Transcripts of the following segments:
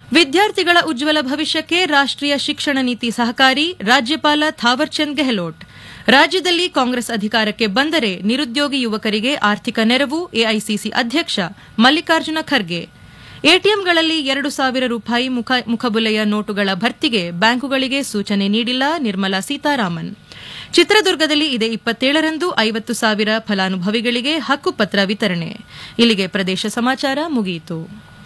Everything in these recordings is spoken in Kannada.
ವಿದ್ಯಾರ್ಥಿಗಳ ಉಜ್ವಲ ಭವಿಷ್ಯಕ್ಕೆ ರಾಷ್ಟ್ರೀಯ ಶಿಕ್ಷಣ ನೀತಿ ಸಹಕಾರಿ ರಾಜ್ಯಪಾಲ ಥಾವರ್ಚಂದ್ ಗೆಹ್ಲೋಟ್ ರಾಜ್ಯದಲ್ಲಿ ಕಾಂಗ್ರೆಸ್ ಅಧಿಕಾರಕ್ಕೆ ಬಂದರೆ ನಿರುದ್ಯೋಗಿ ಯುವಕರಿಗೆ ಆರ್ಥಿಕ ನೆರವು ಎಐಸಿಸಿ ಅಧ್ಯಕ್ಷ ಮಲ್ಲಿಕಾರ್ಜುನ ಖರ್ಗೆ ಎಟಿಎಂಗಳಲ್ಲಿ ಎರಡು ಸಾವಿರ ರೂಪಾಯಿ ಮುಖ ಮುಖಬುಲೆಯ ನೋಟುಗಳ ಭರ್ತಿಗೆ ಬ್ಯಾಂಕುಗಳಿಗೆ ಸೂಚನೆ ನೀಡಿಲ್ಲ ನಿರ್ಮಲಾ ಸೀತಾರಾಮನ್ ಚಿತ್ರದುರ್ಗದಲ್ಲಿ ಇದೇ ಇಪ್ಪತ್ತೇಳರಂದು ಐವತ್ತು ಸಾವಿರ ಫಲಾನುಭವಿಗಳಿಗೆ ಹಕ್ಕುಪತ್ರ ವಿತರಣೆ ಇಲ್ಲಿಗೆ ಪ್ರದೇಶ ಸಮಾಚಾರ ಮುಗಿಯಿತು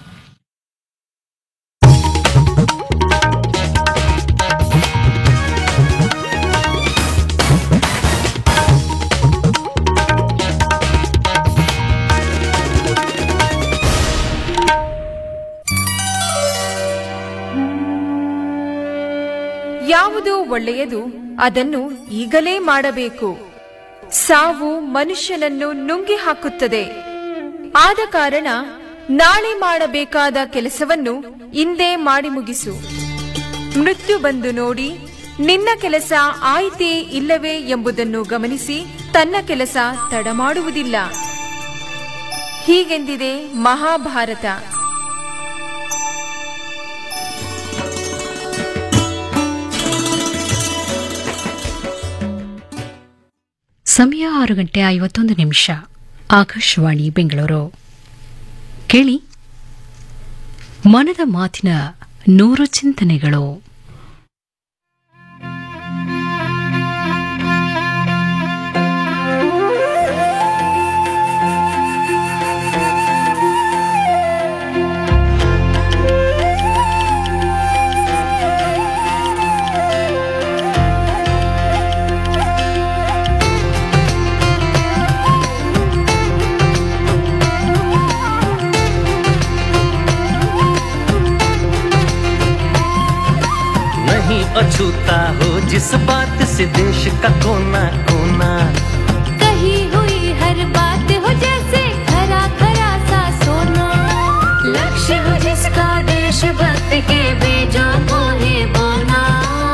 ಯಾವುದು ಒಳ್ಳೆಯದು ಅದನ್ನು ಈಗಲೇ ಮಾಡಬೇಕು ಸಾವು ಮನುಷ್ಯನನ್ನು ನುಂಗಿ ಹಾಕುತ್ತದೆ ಆದ ಕಾರಣ ನಾಳೆ ಮಾಡಬೇಕಾದ ಕೆಲಸವನ್ನು ಇಂದೇ ಮಾಡಿ ಮುಗಿಸು ಮೃತ್ಯು ಬಂದು ನೋಡಿ ನಿನ್ನ ಕೆಲಸ ಆಯಿತೇ ಇಲ್ಲವೇ ಎಂಬುದನ್ನು ಗಮನಿಸಿ ತನ್ನ ಕೆಲಸ ತಡ ಮಾಡುವುದಿಲ್ಲ ಹೀಗೆಂದಿದೆ ಮಹಾಭಾರತ ಸಮಯ ಆರು ಗಂಟೆ ಐವತ್ತೊಂದು ನಿಮಿಷ ಆಕಾಶವಾಣಿ ಬೆಂಗಳೂರು ಕೇಳಿ ಮನದ ಮಾತಿನ ನೂರು ಚಿಂತನೆಗಳು नहीं अछूता हो जिस बात से देश का कोना कोना कही हुई हर बात हो जैसे खरा खरा सा सोना लक्ष्य हो जिसका देशभक्त के बीजों को ही बोना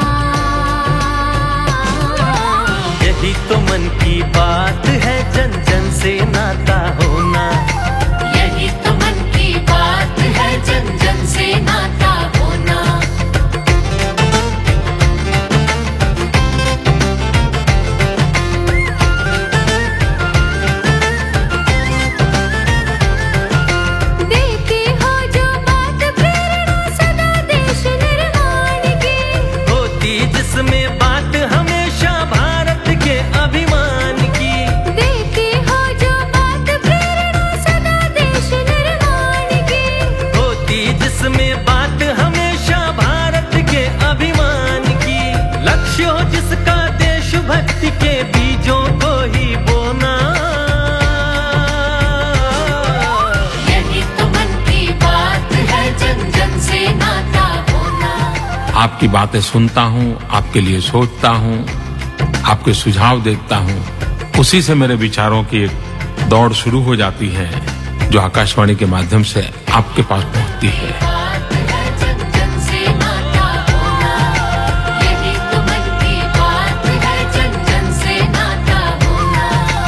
यही तो मन की बात है जन जन से नाता होना यही तो मन की बात है जन जन से नाता होना देती हो जो बात प्रेरणा सदा देश निर्माण की होती जिसमें बात हमेशा भारत के अभिमान की देती हो जो बात प्रेरणा सदा देश निर्माण की होती जिसमें बात हमेशा भारत के अभिमान की लक्ष्य हो जिसका देशभक्ति के बीजों को ही बोना यही तो मन की बात है जन जन से नाता होना आपकी बातें सुनता हूँ आपके लिए सोचता हूँ आपके सुझाव देखता हूँ उसी से मेरे विचारों की एक दौड़ शुरू हो जाती है जो आकाशवाणी के माध्यम से आपके पास पहुँचती है बात है जन जन से नाता होना यही तो मन की बात है जन जन से नाता होना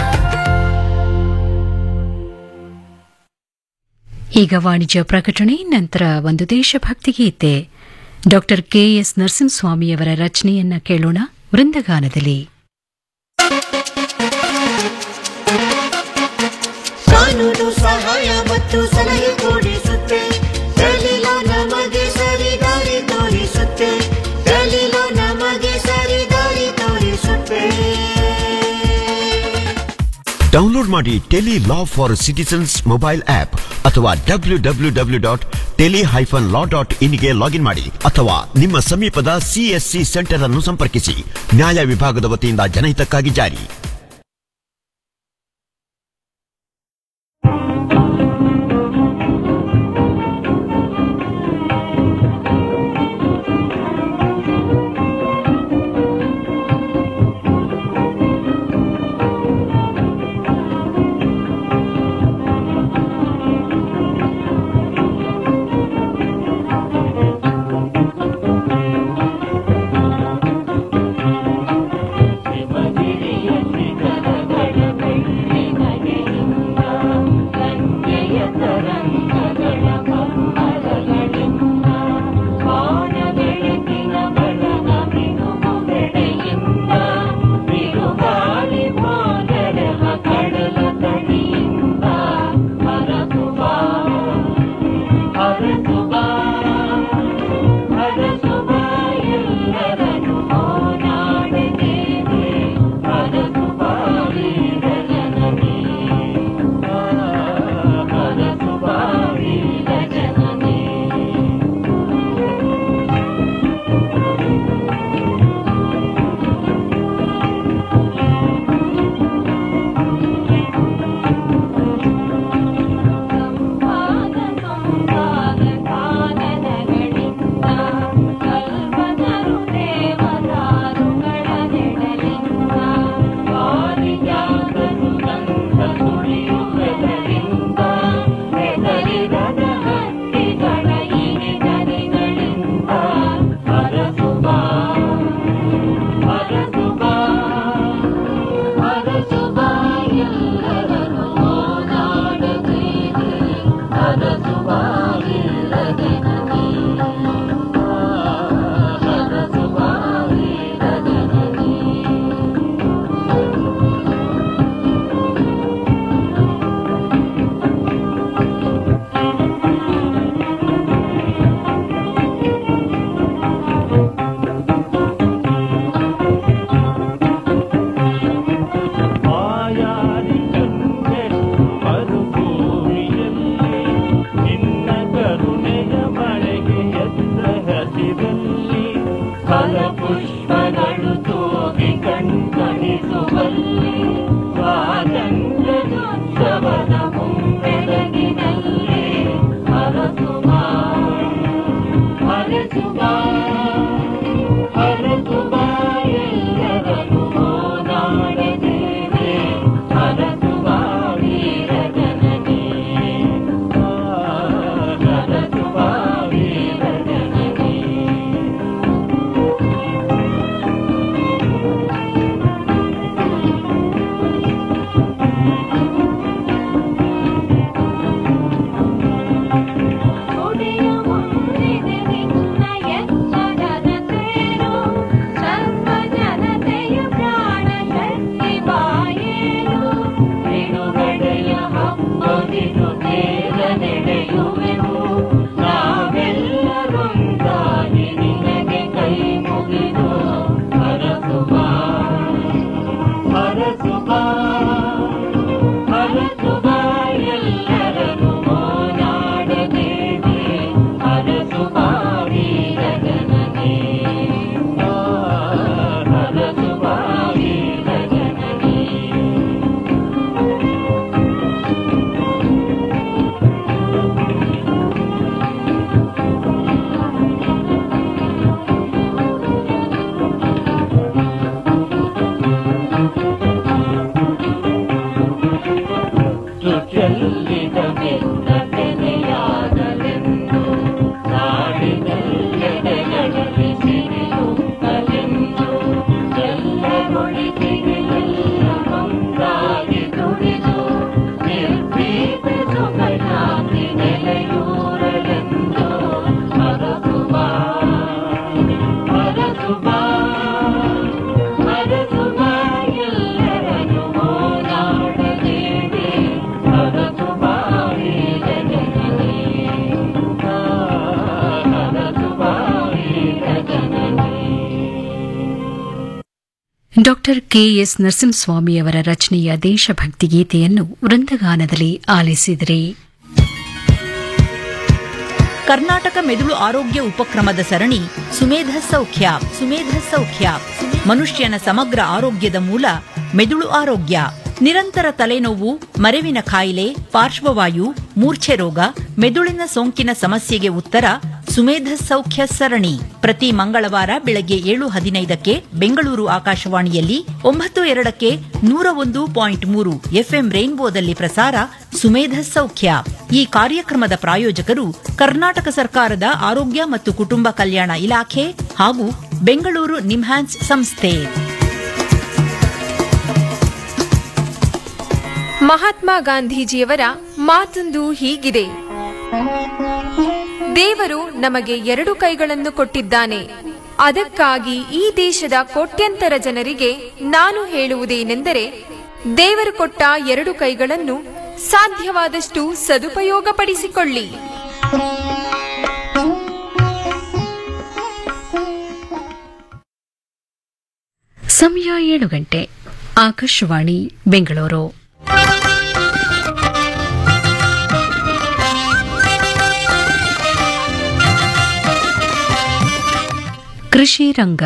ಈಗ ವಾಣಿಜ್ಯ ಪ್ರಕಟಣೆ ನಂತರ ಒಂದು ದೇಶಭಕ್ತಿ ಗೀತೆ ಡಾಕ್ಟರ್ ಕೆಎಸ್ ನರಸಿಂಹಸ್ವಾಮಿಯವರ ರಚನೆಯನ್ನ ಕೇಳೋಣ ವೃಂದಗಾನದಲ್ಲಿ ಕಾನೂನು ಸಹಾಯ ಮತ್ತು ಸಲಹೆ ಕೊಡಿಸುತ್ತೆ ದಲಿಲು ನಮಗೆ ಸರಿ ದಾರಿ ತೋರಿಸುತ್ತೆ ದಲಿಲು ನಮಗೆ ಸರಿ ದಾರಿ ತೋರಿಸುತ್ತೆ ಡೌನ್ಲೋಡ್ ಮಾಡಿ tele law for citizens mobile app ಅಥವಾ W W W dot tele hyphen law dot ಇನ್ಗೆ ಲಾಗಿನ್ ಮಾಡಿ ಅಥವಾ ನಿಮ್ಮ ಸಮೀಪದ ಸಿಎಸ್ಸಿ ಸೆಂಟರ್ ಅನ್ನು ಸಂಪರ್ಕಿಸಿ ನ್ಯಾಯ ವಿಭಾಗದ ವತಿಯಿಂದ ಜನಹಿತಕ್ಕಾಗಿ ಜಾರಿ ಶಿವಗಿರಿಯಲ್ಲಿ ಡಾಕ್ಟರ್ ಕೆಎಸ್ ನರಸಿಂಹಸ್ವಾಮಿಯವರ ರಚನೆಯ ದೇಶಭಕ್ತಿ ಗೀತೆಯನ್ನು ವೃಂದಗಾನದಲ್ಲಿ ಆಲಿಸಿದಿರಿ ಕರ್ನಾಟಕ ಮೆದುಳು ಆರೋಗ್ಯ ಉಪಕ್ರಮದ ಸರಣಿ ಸುಮೇಧ ಸೌಖ್ಯ ಸುಮೇಧ ಸೌಖ್ಯ ಮನುಷ್ಯನ ಸಮಗ್ರ ಆರೋಗ್ಯದ ಮೂಲ ಮೆದುಳು ಆರೋಗ್ಯ ನಿರಂತರ ತಲೆನೋವು ಮರೆವಿನ ಕಾಯಿಲೆ ಪಾರ್ಶ್ವವಾಯು ಮೂರ್ಛೆ ರೋಗ ಮೆದುಳಿನ ಸೋಂಕಿನ ಸಮಸ್ಯೆಗೆ ಉತ್ತರ ಸುಮೇಧ ಸೌಖ್ಯ ಸರಣಿ ಪ್ರತಿ ಮಂಗಳವಾರ ಬೆಳಗ್ಗೆ ಏಳು ಹದಿನೈದಕ್ಕೆ ಬೆಂಗಳೂರು ಆಕಾಶವಾಣಿಯಲ್ಲಿ ಒಂಬತ್ತು ಎರಡಕ್ಕೆ ನೂರ ಒಂದು ಪಾಯಿಂಟ್ ಮೂರು ಎಫ್ಎಂ ರೈನ್ಬೋದಲ್ಲಿ ಪ್ರಸಾರ ಸುಮೇಧ ಸೌಖ್ಯ ಈ ಕಾರ್ಯಕ್ರಮದ ಪ್ರಾಯೋಜಕರು ಕರ್ನಾಟಕ ಸರ್ಕಾರದ ಆರೋಗ್ಯ ಮತ್ತು ಕುಟುಂಬ ಕಲ್ಯಾಣ ಇಲಾಖೆ ಹಾಗೂ ಬೆಂಗಳೂರು ನಿಮ್ಹಾನ್ಸ್ ಸಂಸ್ಥೆ ಮಹಾತ್ಮ ಗಾಂಧೀಜಿಯವರ ಮಾತೊಂದು ಹೀಗಿದೆ ದೇವರು ನಮಗೆ ಎರಡು ಕೈಗಳನ್ನು ಕೊಟ್ಟಿದ್ದಾನೆ ಅದಕ್ಕಾಗಿ ಈ ದೇಶದ ಕೋಟ್ಯಂತರ ಜನರಿಗೆ ನಾನು ಹೇಳುವುದೇನೆಂದರೆ ದೇವರು ಕೊಟ್ಟ ಎರಡು ಕೈಗಳನ್ನು ಸಾಧ್ಯವಾದಷ್ಟು ಸದುಪಯೋಗಪಡಿಸಿಕೊಳ್ಳಿ ಸಮಯ ಏಳು ಗಂಟೆ ಆಕಾಶವಾಣಿ ಬೆಂಗಳೂರು ಕೃಷಿ ರಂಗ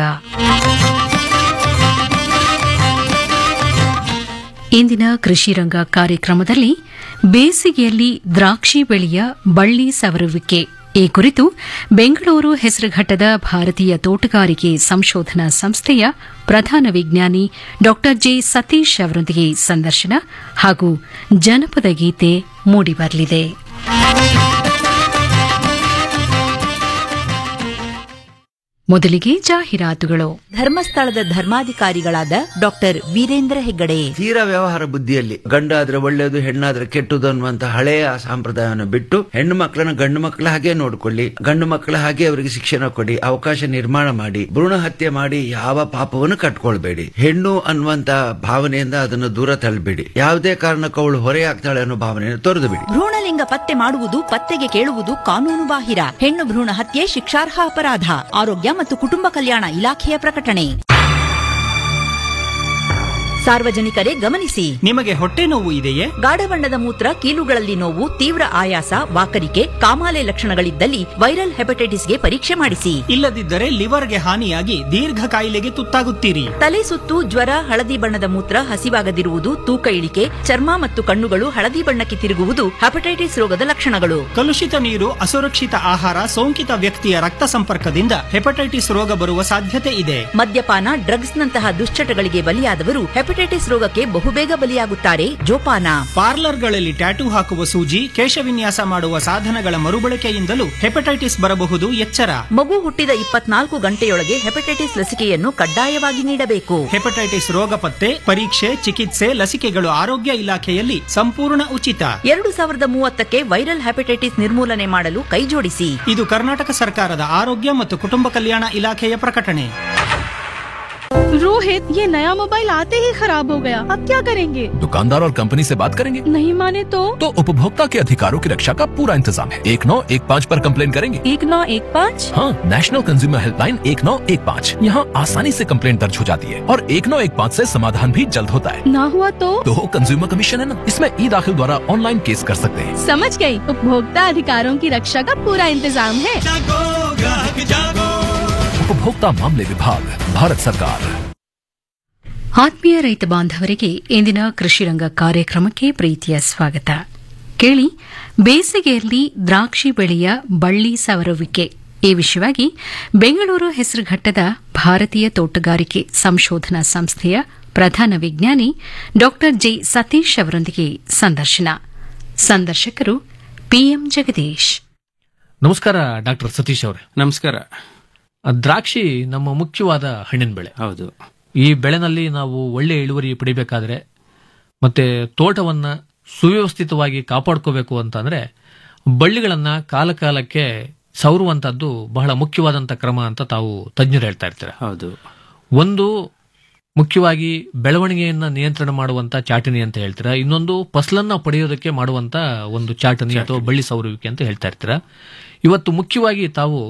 ಇಂದಿನ ಕೃಷಿ ರಂಗ ಕಾರ್ಯಕ್ರಮದಲ್ಲಿ ಬೇಸಿಗೆಯಲ್ಲಿ ದ್ರಾಕ್ಷಿ ಬೆಳೆಯ ಬಳ್ಳಿ ಸವರುವಿಕೆ ಈ ಕುರಿತು ಬೆಂಗಳೂರು ಹೆಸರುಘಟ್ಟದ ಭಾರತೀಯ ತೋಟಗಾರಿಕೆ ಸಂಶೋಧನಾ ಸಂಸ್ಥೆಯ ಪ್ರಧಾನ ವಿಜ್ಞಾನಿ ಡಾ ಜೆ ಸತೀಶ್ ಅವರೊಂದಿಗೆ ಸಂದರ್ಶನ ಹಾಗೂ ಜನಪದ ಗೀತೆ ಮೂಡಿಬರಲಿದೆ ಮೊದಲಿಗೆ ಜಾಹೀರಾತುಗಳು ಧರ್ಮಸ್ಥಳದ ಧರ್ಮಾಧಿಕಾರಿಗಳಾದ ಡಾಕ್ಟರ್ ವೀರೇಂದ್ರ ಹೆಗ್ಗಡೆ ತೀರಾ ವ್ಯವಹಾರ ಬುದ್ಧಿಯಲ್ಲಿ ಗಂಡಾದ್ರೆ ಒಳ್ಳೆಯದು ಹೆಣ್ಣಾದ್ರೆ ಕೆಟ್ಟದು ಅನ್ನುವಂತ ಹಳೆಯ ಸಂಪ್ರದಾಯವನ್ನು ಬಿಟ್ಟು ಹೆಣ್ಣು ಮಕ್ಕಳನ್ನ ಗಂಡು ಮಕ್ಕಳ ಹಾಗೆ ನೋಡ್ಕೊಳ್ಳಿ ಗಂಡು ಮಕ್ಕಳ ಹಾಗೆ ಅವರಿಗೆ ಶಿಕ್ಷಣ ಕೊಡಿ ಅವಕಾಶ ನಿರ್ಮಾಣ ಮಾಡಿ ಭ್ರೂಣ ಹತ್ಯೆ ಮಾಡಿ ಯಾವ ಪಾಪವನ್ನು ಕಟ್ಕೊಳ್ಬೇಡಿ ಹೆಣ್ಣು ಅನ್ನುವಂತ ಭಾವನೆಯಿಂದ ಅದನ್ನು ದೂರ ತಳ್ಳಬೇಡಿ ಯಾವುದೇ ಕಾರಣಕ್ಕೂ ಅವಳು ಹೊರೆಯಾಗ್ತಾಳೆ ಅನ್ನೋ ಭಾವನೆಯನ್ನು ತೊರೆದು ಬಿಡಿ ಭ್ರೂಣಲಿಂಗ ಪತ್ತೆ ಮಾಡುವುದು ಪತ್ತೆಗೆ ಕೇಳುವುದು ಕಾನೂನು ಬಾಹಿರ ಹೆಣ್ಣು ಭ್ರೂಣ ಹತ್ಯೆ ಶಿಕ್ಷಾರ್ಹ ಅಪರಾಧ ಆರೋಗ್ಯ ಮತ್ತು ಕುಟುಂಬ ಕಲ್ಯಾಣ ಇಲಾಖೆಯ ಪ್ರಕಟಣೆ ಸಾರ್ವಜನಿಕರೇ ಗಮನಿಸಿ ನಿಮಗೆ ಹೊಟ್ಟೆ ನೋವು ಇದೆಯೇ ಗಾಢ ಬಣ್ಣದ ಮೂತ್ರ ಕೀಲುಗಳಲ್ಲಿ ನೋವು ತೀವ್ರ ಆಯಾಸ ವಾಕರಿಕೆ ಕಾಮಾಲೆ ಲಕ್ಷಣಗಳಿದ್ದಲ್ಲಿ ವೈರಲ್ ಹೆಪಟೈಟಿಸ್ಗೆ ಪರೀಕ್ಷೆ ಮಾಡಿಸಿ ಇಲ್ಲದಿದ್ದರೆ ಲಿವರ್ಗೆ ಹಾನಿಯಾಗಿ ದೀರ್ಘ ಕಾಯಿಲೆಗೆ ತುತ್ತಾಗುತ್ತೀರಿ ತಲೆ ಸುತ್ತು ಜ್ವರ ಹಳದಿ ಬಣ್ಣದ ಮೂತ್ರ ಹಸಿವಾಗದಿರುವುದು ತೂಕ ಇಳಿಕೆ ಚರ್ಮ ಮತ್ತು ಕಣ್ಣುಗಳು ಹಳದಿ ಬಣ್ಣಕ್ಕೆ ತಿರುಗುವುದು ಹೆಪಟೈಟಿಸ್ ರೋಗದ ಲಕ್ಷಣಗಳು ಕಲುಷಿತ ನೀರು ಅಸುರಕ್ಷಿತ ಆಹಾರ ಸೋಂಕಿತ ವ್ಯಕ್ತಿಯ ರಕ್ತ ಸಂಪರ್ಕದಿಂದ ಹೆಪಟೈಟಿಸ್ ರೋಗ ಬರುವ ಸಾಧ್ಯತೆ ಇದೆ ಮದ್ಯಪಾನ ಡ್ರಗ್ಸ್ ನಂತಹ ದುಶ್ಚಟಗಳಿಗೆ ಬಲಿಯಾದವರು ಹೆಪಟೈಟಿಸ್ ರೋಗಕ್ಕೆ ಬಹುಬೇಗ ಬಲಿಯಾಗುತ್ತಾರೆ ಜೋಪಾನ ಪಾರ್ಲರ್ಗಳಲ್ಲಿ ಟ್ಯಾಟೂ ಹಾಕುವ ಸೂಜಿ ಕೇಶವಿನ್ಯಾಸ ಮಾಡುವ ಸಾಧನಗಳ ಮರುಬಳಕೆಯಿಂದಲೂ ಹೆಪಟೈಟಿಸ್ ಬರಬಹುದು ಎಚ್ಚರ ಮಗು ಹುಟ್ಟಿದ ಇಪ್ಪತ್ನಾಲ್ಕು ಗಂಟೆಯೊಳಗೆ ಹೆಪಟೈಟಿಸ್ ಲಸಿಕೆಯನ್ನು ಕಡ್ಡಾಯವಾಗಿ ನೀಡಬೇಕು ಹೆಪಟೈಟಿಸ್ ರೋಗ ಪತ್ತೆ ಪರೀಕ್ಷೆ ಚಿಕಿತ್ಸೆ ಲಸಿಕೆಗಳು ಆರೋಗ್ಯ ಇಲಾಖೆಯಲ್ಲಿ ಸಂಪೂರ್ಣ ಉಚಿತ ಎರಡು ಸಾವಿರದ ಮೂವತ್ತಕ್ಕೆ ವೈರಲ್ ಹೆಪಟೈಟಿಸ್ ನಿರ್ಮೂಲನೆ ಮಾಡಲು ಕೈಜೋಡಿಸಿ ಇದು ಕರ್ನಾಟಕ ಸರ್ಕಾರದ ಆರೋಗ್ಯ ಮತ್ತು ಕುಟುಂಬ ಕಲ್ಯಾಣ ಇಲಾಖೆಯ ಪ್ರಕಟಣೆ रोहित ये नया मोबाइल आते ही खराब हो गया अब क्या करेंगे दुकानदार और कंपनी से बात करेंगे नहीं माने तो तो उपभोक्ता के अधिकारों की रक्षा का पूरा इंतजाम है एक नौ एक पाँच पर कंप्लेन करेंगे एक नौ एक पाँच हाँ नेशनल कंज्यूमर हेल्पलाइन एक नौ एक पाँच यहाँ आसानी से कंप्लेन दर्ज हो जाती है और एक नौ एक पाँच ऐसी समाधान भी जल्द होता है ना हुआ तो तो कंज्यूमर कमीशन है ना इसमें ई दाखिल द्वारा ऑनलाइन केस कर सकते हैं समझ गई उपभोक्ता अधिकारों की रक्षा का पूरा इंतजाम है उपभोक्ता मामले विभाग भारत सरकार ಆತ್ಮೀಯ ರೈತ ಬಾಂಧವರಿಗೆ ಇಂದಿನ ಕೃಷಿರಂಗ ಕಾರ್ಯಕ್ರಮಕ್ಕೆ ಪ್ರೀತಿಯ ಸ್ವಾಗತ ಕೇಳಿ ಬೇಸಿಗೆಯಲ್ಲಿ ದ್ರಾಕ್ಷಿ ಬೆಳೆಯ ಬಳ್ಳಿ ಸವರುವಿಕೆ ಈ ವಿಷಯವಾಗಿ ಬೆಂಗಳೂರು ಹೆಸರುಘಟ್ಟದ ಭಾರತೀಯ ತೋಟಗಾರಿಕೆ ಸಂಶೋಧನಾ ಸಂಸ್ಥೆಯ ಪ್ರಧಾನ ವಿಜ್ಞಾನಿ ಡಾ ಜೆ ಸತೀಶ್ ಅವರೊಂದಿಗೆ ಸಂದರ್ಶನ ಸಂದರ್ಶಕರು ಪಿಎಂ ಜಗದೀಶ್ ನಮಸ್ಕಾರ ಡಾಕ್ಟರ್ ಸತೀಶ್ ಅವರೇ ನಮಸ್ಕಾರ ದ್ರಾಕ್ಷಿ ನಮ್ಮ ಮುಖ್ಯವಾದ ಹಣ್ಣಿನ ಬೆಳೆ ಹೌದು ಈ ಬೆಳೆನಲ್ಲಿ ನಾವು ಒಳ್ಳೆ ಇಳುವರಿ ಪಡಿಬೇಕಾದ್ರೆ ಮತ್ತೆ ತೋಟವನ್ನ ಸುವ್ಯವಸ್ಥಿತವಾಗಿ ಕಾಪಾಡ್ಕೋಬೇಕು ಅಂತಂದ್ರೆ ಬಳ್ಳಿಗಳನ್ನ ಕಾಲ ಕಾಲಕ್ಕೆ ಸವರುವಂತದ್ದು ಬಹಳ ಮುಖ್ಯವಾದಂತ ಕ್ರಮ ಅಂತ ತಾವು ತಜ್ಞರು ಹೇಳ್ತಾ ಇರ್ತಾರೆ ಹೌದು ಒಂದು ಮುಖ್ಯವಾಗಿ ಬೆಳವಣಿಗೆಯನ್ನ ನಿಯಂತ್ರಣ ಮಾಡುವಂತ ಚಾಟನಿ ಅಂತ ಹೇಳ್ತೀರಾ ಇನ್ನೊಂದು ಫಸಲನ್ನ ಪಡೆಯೋದಕ್ಕೆ ಮಾಡುವಂತ ಒಂದು ಚಾಟನಿ ಅಥವಾ ಬಳ್ಳಿ ಸವರುವಿಕೆ ಅಂತ ಹೇಳ್ತಾ ಇರ್ತೀರಾ ಇವತ್ತು ಮುಖ್ಯವಾಗಿ ತಾವು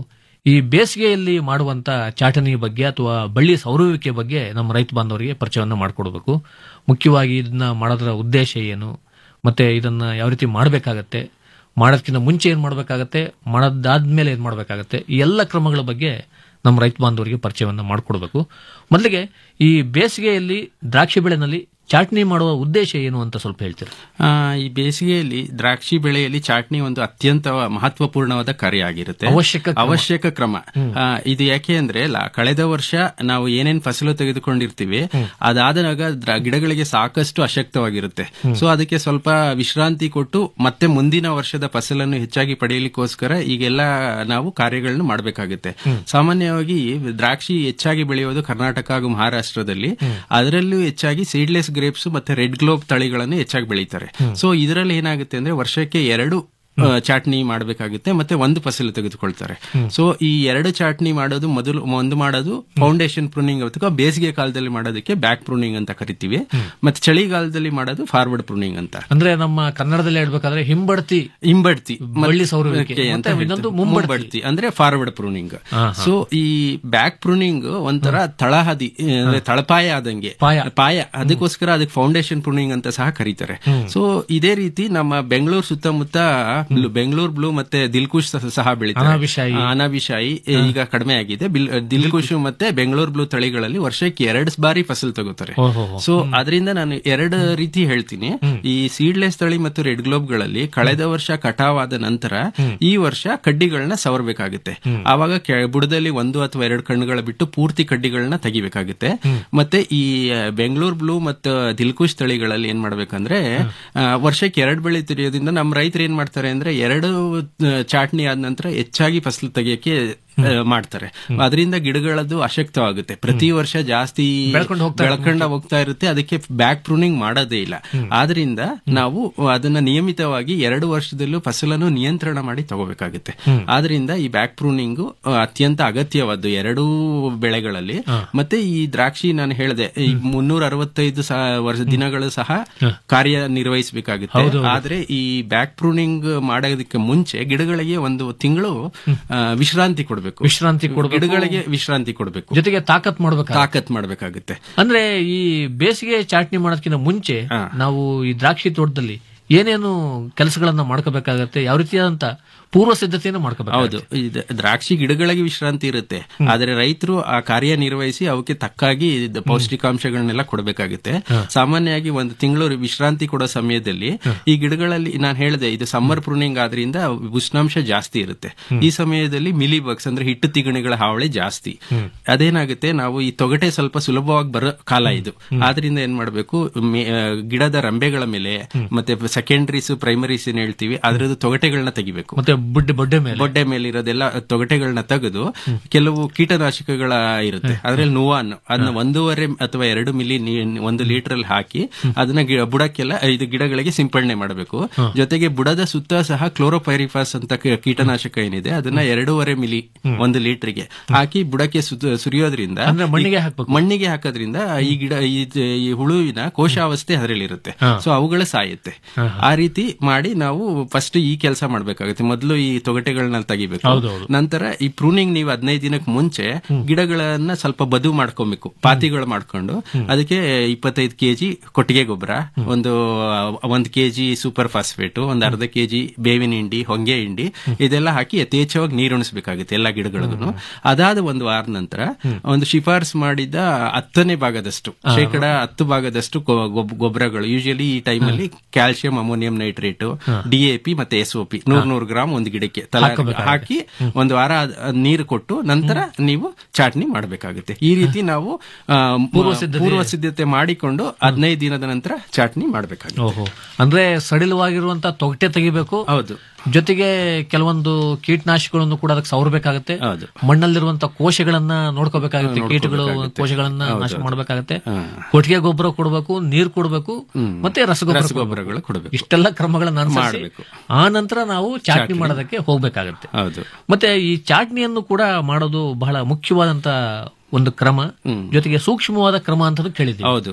ಈ ಬೇಸಿಗೆಯಲ್ಲಿ ಮಾಡುವಂತ ಚಾಟನಿ ಬಗ್ಗೆ ಅಥವಾ ಬಳ್ಳಿ ಸೌರುವಿಕೆ ಬಗ್ಗೆ ನಮ್ಮ ರೈತ ಬಾಂಧವರಿಗೆ ಪರಿಚಯವನ್ನು ಮಾಡಿಕೊಡ್ಬೇಕು ಮುಖ್ಯವಾಗಿ ಇದನ್ನ ಮಾಡೋದರ ಉದ್ದೇಶ ಏನು ಮತ್ತೆ ಇದನ್ನ ಯಾವ ರೀತಿ ಮಾಡಬೇಕಾಗತ್ತೆ ಮಾಡೋದಕ್ಕಿಂತ ಮುಂಚೆ ಏನ್ ಮಾಡಬೇಕಾಗತ್ತೆ ಮಾಡೋದಾದ್ಮೇಲೆ ಏನ್ ಮಾಡಬೇಕಾಗತ್ತೆ ಈ ಎಲ್ಲ ಕ್ರಮಗಳ ಬಗ್ಗೆ ನಮ್ಮ ರೈತ ಬಾಂಧವರಿಗೆ ಪರಿಚಯವನ್ನ ಮಾಡಿಕೊಡ್ಬೇಕು ಮೊದಲಿಗೆ ಈ ಬೇಸಿಗೆಯಲ್ಲಿ ದ್ರಾಕ್ಷಿ ಬೆಳೆನಲ್ಲಿ ಚಾಟ್ನಿ ಮಾಡುವ ಉದ್ದೇಶ ಏನು ಅಂತ ಸ್ವಲ್ಪ ಹೇಳ್ತೀರಾ ಆ, ಈ ಬೇಸಿಗೆಯಲ್ಲಿ ದ್ರಾಕ್ಷಿ ಬೆಳೆಯಲ್ಲಿ ಚಾಟ್ನಿ ಒಂದು ಅತ್ಯಂತ ಮಹತ್ವಪೂರ್ಣವಾದ ಕಾರ್ಯ ಆಗಿರುತ್ತೆ ಅವಶ್ಯಕ ಕ್ರಮ. ಅವಶ್ಯಕ ಕ್ರಮ ಆ, ಇದು ಯಾಕೆ ಅಂದ್ರೆ ಲ- ಕಳೆದ ವರ್ಷ ನಾವು ಏನೇನ್ ಫಸಲು ತೆಗೆದುಕೊಂಡಿರ್ತೀವಿ ಅದಾದಾಗ ದ್ರ- ಗಿಡಗಳಿಗೆ ಸಾಕಷ್ಟು ಅಶಕ್ತವಾಗಿರುತ್ತೆ ಸೊ ಅದಕ್ಕೆ ಸ್ವಲ್ಪ ವಿಶ್ರಾಂತಿ ಕೊಟ್ಟು ಮತ್ತೆ ಮುಂದಿನ ವರ್ಷದ ಫಸಲನ್ನು ಹೆಚ್ಚಾಗಿ ಪಡೆಯಲಿಕ್ಕೋಸ್ಕರ ಈಗೆಲ್ಲ ನಾವು ಕಾರ್ಯಗಳನ್ನು ಮಾಡಬೇಕಾಗುತ್ತೆ ಸಾಮಾನ್ಯವಾಗಿ ದ್ರಾಕ್ಷಿ ಹೆಚ್ಚಾಗಿ ಬೆಳೆಯೋದು ಕರ್ನಾಟಕ ಹಾಗೂ ಮಹಾರಾಷ್ಟ್ರದಲ್ಲಿ ಅದರಲ್ಲೂ ಹೆಚ್ಚಾಗಿ ಸೀಡ್ಲೆಸ್ ಗ್ರೇಪ್ಸ್ ಮತ್ತೆ ರೆಡ್ ಗ್ಲೋಬ್ ತಳಿಗಳನ್ನು ಹೆಚ್ಚಾಗಿ ಬೆಳೀತಾರೆ ಸೊ ಇದರಲ್ಲಿ ಏನಾಗುತ್ತೆ ಅಂದ್ರೆ ವರ್ಷಕ್ಕೆ ಎರಡು ಆ, ಚಾಟ್ನಿ ಮಾಡಬೇಕಾಗುತ್ತೆ ಮತ್ತೆ ಒಂದು ಫಸಲು ತೆಗೆದುಕೊಳ್ತಾರೆ ಸೊ ಈ ಎರಡು ಚಾಟ್ನಿ ಮಾಡೋದು ಮೊದಲು ಒಂದು ಮಾಡೋದು ಫೌಂಡೇಶನ್ ಪ್ರೂನಿಂಗ್ ಅಥವಾ ಬೇಸಿಗೆ ಕಾಲದಲ್ಲಿ ಮಾಡೋದಕ್ಕೆ ಬ್ಯಾಕ್ ಪ್ರೂನಿಂಗ್ ಅಂತ ಕರಿತೀವಿ ಮತ್ತೆ ಚಳಿಗಾಲದಲ್ಲಿ ಮಾಡೋದು ಫಾರ್ವರ್ಡ್ ಪ್ರೂನಿಂಗ್ ಅಂತ ಅಂದ್ರೆ ನಮ್ಮ ಕನ್ನಡದಲ್ಲಿ ಹೇಳ್ಬೇಕಾದ್ರೆ ಹಿಂಬಡ್ತಿ ಹಿಂಬಡ್ತಿ ಬಳ್ಳಿ ಸೌರುವಿಕೆ ಮತ್ತೆ ಅಂತ ಹೇಳ್ತೀವಿ. ಇನ್ನೊಂದು ಮುಂಬಡ್ತಿ ಮುಂಬಡ್ತಿ ಅಂದ್ರೆ ಫಾರ್ವರ್ಡ್ ಪ್ರೂನಿಂಗ್ ಹಾ, ಹಾ. ಸೊ ಈ ಬ್ಯಾಕ್ ಪ್ರೂನಿಂಗ್ ಒಂಥರ ತಳಹದಿ ಅಂದ್ರೆ ತಳಪಾಯ ಆದಂಗೆ ಪಾಯ ಅದಕ್ಕೋಸ್ಕರ ಅದಕ್ಕೆ ಫೌಂಡೇಶನ್ ಪ್ರೂನಿಂಗ್ ಅಂತ ಸಹ ಕರೀತಾರೆ ಸೊ ಇದೇ ರೀತಿ ನಮ್ಮ ಬೆಂಗಳೂರು ಸುತ್ತಮುತ್ತ ಬ್ಲೂ- ಬೆಂಗಳೂರು ಬ್ಲೂ ಮತ್ತೆ ದಿಲ್ಕುಶ್ ಸಹ- ಸಹ ಬೆಳೀತಾರೆ ಅನಾಬಿಷಾಯಿ. ಆ, ಅನಾಬಿಷಾಯಿ ಈಗ ಕಡಿಮೆ ಆಗಿದೆ ಬಿಲ್- ದಿಲ್ಕುಶ್ ಮತ್ತೆ ಬೆಂಗಳೂರು ಬ್ಲೂ ತಳಿಗಳಲ್ಲಿ ವರ್ಷಕ್ಕೆ ಎರಡು ಬಾರಿ ಫಸಲು ತಗೋತಾರೆ ಓಹೋಹೋ. ಸೊ ಅದರಿಂದ ನಾನು ಎರಡು ರೀತಿ ಹೇಳ್ತೀನಿ ಈ ಸೀಡ್ಲೆಸ್ ತಳಿ ಮತ್ತು ರೆಡ್ ಗ್ಲೋಬ್ ಗಳಲ್ಲಿ ಕಳೆದ ವರ್ಷ ಕಟಾವಾದ ನಂತರ ಈ ವರ್ಷ ಕಡ್ಡಿಗಳನ್ನ ಸವರಬೇಕಾಗುತ್ತೆ ಆವಾಗ ಕೆ- ಬುಡದಲ್ಲಿ ಒಂದು ಅಥವಾ ಎರಡು ಕಣ್ಣುಗಳ ಬಿಟ್ಟು ಪೂರ್ತಿ ಕಡ್ಡಿಗಳನ್ನ ತೆಗಿಬೇಕಾಗುತ್ತೆ ಮತ್ತೆ ಈ ಬೆಂಗಳೂರು ಬ್ಲೂ ಮತ್ತು ದಿಲ್ಕುಶ್ ತಳಿಗಳಲ್ಲಿ ಏನ್ ಮಾಡ್ಬೇಕಂದ್ರೆ ಆ, ವರ್ಷಕ್ಕೆ ಎರಡು ಬೆಳೆ ತೆರೆಯೋದ್ರಿಂದ ನಮ್ಮ ರೈತರು ಏನ್ ಮಾಡ್ತಾರೆ ಅಂದ್ರೆ ಎರಡು ಆ, ಚಾಟ್ನಿ ಆದ ನಂತರ ಹೆಚ್ಚಾಗಿ ಫಸಲು ತೆಗಿಯಕ್ಕೆ ಆ, ಮಾಡ್ತಾರೆ ಅದರಿಂದ ಗಿಡಗಳದ್ದು ಅಶಕ್ತವಾಗುತ್ತೆ ಪ್ರತಿ ವರ್ಷ ಜಾಸ್ತಿ ಬೆಳ್ಕೊಂಡು ಹೋಗ್ತಾ ಬೆಳ್ಕೊಂಡ ಹೋಗ್ತಾ ಇರುತ್ತೆ ಅದಕ್ಕೆ ಬ್ಯಾಕ್ ಪ್ರೂನಿಂಗ್ ಮಾಡೋದೇ ಇಲ್ಲ ಆದ್ರಿಂದ ನಾವು ಅದನ್ನ ನಿಯಮಿತವಾಗಿ ಎರಡು ವರ್ಷದಲ್ಲೂ ಫಸಲನ್ನು ನಿಯಂತ್ರಣ ಮಾಡಿ ತಗೋಬೇಕಾಗುತ್ತೆ ಆದ್ರಿಂದ ಈ ಬ್ಯಾಕ್ ಪ್ರೂನಿಂಗ್ ಅತ್ಯಂತ ಅಗತ್ಯವಾದ್ದು ಎರಡೂ ಬೆಳೆಗಳಲ್ಲಿ ಮತ್ತೆ ಈ ದ್ರಾಕ್ಷಿ ನಾನು ಹೇಳಿದೆ ಈ ಮುನ್ನೂರ ಅರವತ್ತೈದು ಸಹ ವರ್ಷ ದಿನಗಳು ಸಹ ಕಾರ್ಯ ನಿರ್ವಹಿಸಬೇಕಾಗುತ್ತೆ ಹೌದು, ಹೌದು. ಆದ್ರೆ ಈ ಬ್ಯಾಕ್ ಪ್ರೂನಿಂಗ್ ಮಾಡೋದಕ್ಕೆ ಮುಂಚೆ ಗಿಡಗಳಿಗೆ ಒಂದು ತಿಂಗಳು ಆ, ವಿಶ್ರಾಂತಿ ಕೊಡಬೇಕು ವಿಶ್ರಾಂತಿ ಕೊಡ್ಬೇಕು. ಗಿಡಗಳಿಗೆ ವಿಶ್ರಾಂತಿ ಕೊಡಬೇಕು ಜೊತೆಗೆ ತಾಕತ್ ಮಾಡ್ಬೇಕು ತಾಕತ್ ಮಾಡಬೇಕಾಗುತ್ತೆ ಅಂದ್ರೆ ಈ ಬೇಸಿಗೆ ಚಾಟ್ನಿ ಮಾಡೋದಕ್ಕಿಂತ ಮುಂಚೆ ನಾವು ಈ ದ್ರಾಕ್ಷಿ ತೋಟದಲ್ಲಿ ಏನೇನು ಕೆಲಸಗಳನ್ನ ಮಾಡ್ಕೋಬೇಕಾಗತ್ತೆ ಯಾವ ರೀತಿಯಾದಂತ ಪೂರ್ವ ಸಿದ್ಧತೆಯನ್ನು ಮಾಡ್ಕೋಬೇಕು ಹೌದು ಇದು ದ್ರಾಕ್ಷಿ ಗಿಡಗಳಿಗೆ ವಿಶ್ರಾಂತಿ ಇರುತ್ತೆ ಆದ್ರೆ ರೈತರು ಆ ಕಾರ್ಯ ನಿರ್ವಹಿಸಿ ಅವಕ್ಕೆ ತಕ್ಕಾಗಿ ಇದು ಪೌಷ್ಟಿಕಾಂಶಗಳನ್ನೆಲ್ಲ ಕೊಡಬೇಕಾಗುತ್ತೆ ಸಾಮಾನ್ಯವಾಗಿ ಒಂದು ತಿಂಗಳು ವಿಶ್ರಾಂತಿ ಕೊಡೋ ಸಮಯದಲ್ಲಿ ಈ ಗಿಡಗಳಲ್ಲಿ ನಾನು ಹೇಳಿದೆ ಇದು ಸಮ್ಮರ್ ಪ್ರೂನಿಂಗ್ ಆದ್ರಿಂದ ಉಷ್ಣಾಂಶ ಜಾಸ್ತಿ ಇರುತ್ತೆ ಈ ಸಮಯದಲ್ಲಿ ಮಿಲಿ ಬಗ್ಸ್ ಅಂದ್ರೆ ಹಿಟ್ಟು ತಿಗಣಿಗಳ ಹಾವಳಿ ಜಾಸ್ತಿ ಅದೇನಾಗುತ್ತೆ ನಾವು ಈ ತೊಗಟೆ ಸ್ವಲ್ಪ ಸುಲಭವಾಗಿ ಬರೋ ಕಾಲ ಇದು ಆದ್ರಿಂದ ಏನ್ ಮಾಡ್ಬೇಕು ಮೇ- ಆ, ಗಿಡದ ರಂಬೆಗಳ ಮೇಲೆ ಮತ್ತೆ ಸೆಕೆಂಡರೀಸ್ ಪ್ರೈಮರೀಸ್ ಏನ್ ಹೇಳ್ತೀವಿ ಅದ್ರದ್ದು ತೊಗಟೆಗಳನ್ನ ತೆಗಿಬೇಕು ಮತ್ತೆ ಬುಡ್ಡೆ ಬೊಡ್ಡೆ ಮೇಲೆ ಬೊಡ್ಡೆ ಮೇಲೆ ಇರೋದೆಲ್ಲ ತೊಗಟೆಗಳನ್ನ ತೆಗೆದು ಕೆಲವು ಕೀಟನಾಶಕಗಳ ಇರುತ್ತೆ ಅದ್ರಲ್ಲಿ ನುವಾನ್ ಅದನ್ನ ಒಂದೂವರೆ ಅಥವಾ ಎರಡು ಮಿಲಿ ನೀ- ಒಂದು ಲೀಟರ್ ಅಲ್ಲಿ ಹಾಕಿ ಅದನ್ನ ಗಿ- ಬುಡಕ್ಕೆಲ್ಲ ಇದು ಗಿಡಗಳಿಗೆ ಸಿಂಪಡಣೆ ಮಾಡಬೇಕು ಜೊತೆಗೆ ಬುಡದ ಸುತ್ತ ಸಹ ಕ್ಲೋರೋಪೈರಿಫಾಸ್ ಅಂತ ಕೀ- ಕೀಟನಾಶಕ ಏನಿದೆ ಅದನ್ನ ಎರಡೂವರೆ ಮಿಲಿ ಒಂದು ಲೀಟರ್ಗೆ ಹಾಕಿ ಬುಡಕ್ಕೆ ಸುತ್ತ- ಸುರಿಯೋದ್ರಿಂದ ಅಂದ್ರೆ ಮಣ್ಣಿಗೆ ಹಾಕ್ಬೇಕು. ಮಣ್ಣಿಗೆ ಹಾಕೋದ್ರಿಂದ ಈ ಗಿಡ ಈ- ಈ ಹುಳುವಿನ ಕೋಶಾವಸ್ಥೆ ಅದರಲ್ಲಿರುತ್ತೆ ಸೊ ಅವುಗಳು ಸಾಯುತ್ತೆ ಆ ರೀತಿ ಮಾಡಿ ನಾವು ಫಸ್ಟ್ ಈ ಕೆಲಸ ಮಾಡ್ಬೇಕಾಗುತ್ತೆ ಮೊದಲು ಈ ತೊಗಟೆಗಳನ್ನ ತೆಗಿಬೇಕು ಹೌದೌದು. ನಂತರ ಈ ಪ್ರೂನಿಂಗ್ ನೀವು ಹದಿನೈದು ದಿನಕ್ಕೆ ಮುಂಚೆ ಗಿಡಗಳನ್ನ ಸ್ವಲ್ಪ ಬದು ಮಾಡ್ಕೊಬೇಕು ಪಾತಿಗಳು ಮಾಡ್ಕೊಂಡು ಅದಕ್ಕೆ ಇಪ್ಪತ್ತೈದು ಕೆಜಿ ಕೊಟ್ಟಿಗೆ ಗೊಬ್ಬರ ಒಂದು ಒಂದ್ ಕೆಜಿ ಸೂಪರ್ ಫಾಸ್ಫೇಟ್ ಒಂದ್ ಅರ್ಧ ಕೆಜಿ ಬೇವಿನ ಹಿಂಡಿ ಹೊಂಗೆ ಹಿಂಡಿ ಇದೆಲ್ಲ ಹಾಕಿ ಯಥೇಚ್ಛವಾಗಿ ನೀರುಣಿಸಬೇಕಾಗುತ್ತೆ ಎಲ್ಲ ಗಿಡಗಳಿಗೂ ಅದಾದ ಒಂದು ವಾರ ನಂತರ ಒಂದು ಶಿಫಾರಸ್ ಮಾಡಿದ ಹತ್ತನೇ ಭಾಗದಷ್ಟು ಶೇಕಡ ಹತ್ತು ಭಾಗದಷ್ಟು ಗೊ- ಗೊಬ್- ಗೊಬ್ಬರಗಳು ಯೂಶಲಿ ಈ ಟೈಮಲ್ಲಿ ಕ್ಯಾಲ್ಸಿಯಂ ಅಮೋನಿಯಂ ನೈಟ್ರೇಟ್ ಡಿಎಪಿ ಮತ್ತೆ ಎಸ್ ಪಿ ನೂರ್ ನೂರು ಗ್ರಾಮ್ ಒಂದು ಗಿಡಕ್ಕೆ ತಲಾ ಹಾಕಿ ಒಂದು ವಾರ ಅದ್- ಅದ್ ನೀರು ಕೊಟ್ಟು ನಂತರ ನೀವು ಚಾಟ್ನಿ ಮಾಡಬೇಕಾಗುತ್ತೆ ಈ ರೀತಿ ನಾವು ಆ, ಪೂರ್ವ ಸಿದ್ಧತೆ- ಪೂರ್ವ ಸಿದ್ಧತೆ ಮಾಡಿಕೊಂಡು ಹದಿನೈದು ದಿನದ ನಂತರ ಚಾಟ್ನಿ ಮಾಡಬೇಕಾಗುತ್ತೆ ಓಹೋ ಅಂದ್ರೆ ಸಡಿಲವಾಗಿರುವಂತ ತೊಗಟೆ ತೆಗಿಬೇಕು ಹೌದು ಜೊತೆಗೆ ಕೆಲವೊಂದು ಕೀಟನಾಶಕಗಳನ್ನು ಕೂಡ ಅದಕ್ಕೆ ಸವರಬೇಕಾಗತ್ತೆ ಹೌದು. ಮಣ್ಣಲ್ಲಿರುವಂತ ಕೋಶಗಳನ್ನ ನೋಡ್ಕೋಬೇಕಾಗುತ್ತೆ ಹಾ, ಕೀಟಗಳು ನೋಡ್ಕೋಬೇಕಾಗುತ್ತೆ. ಕೋಶಗಳನ್ನ ಹೌದು, ನಾಶ ಹೌದು. ಮಾಡಬೇಕಾಗತ್ತೆ ಹಾ. ಕೊಟ್ಟಿಗೆ ಗೊಬ್ಬರ ಕೊಡಬೇಕು ನೀರು ಕೊಡಬೇಕು ಮತ್ತೆ ರಸಗೊಬ್ಬರ ರಸಗೊಬ್ಬರಗಳು ಕೊಡ್ಬೇಕು. ಕೊಡಬೇಕು. ಇಷ್ಟೆಲ್ಲ ಕ್ರಮಗಳನ್ನ ಅನುಸರಿಸಿ ಮಾಡ್ಬೇಕು. ಆ ನಂತರ ನಾವು ಚಾಟ್ನಿ ಚಾಟ್ನಿ. ಮಾಡೋದಕ್ಕೆ ಹೋಗ್ಬೇಕಾಗತ್ತೆ ಹೌದು ಮತ್ತೆ ಈ ಚಾಟ್ನಿಯನ್ನು ಕೂಡ ಮಾಡೋದು ಬಹಳ ಮುಖ್ಯವಾದಂತ ಒಂದು ಕ್ರಮ ಜೊತೆಗೆ ಸೂಕ್ಷ್ಮವಾದ ಕ್ರಮ ಅಂತ ಕೇಳಿದ್ವಿ ಹೌದು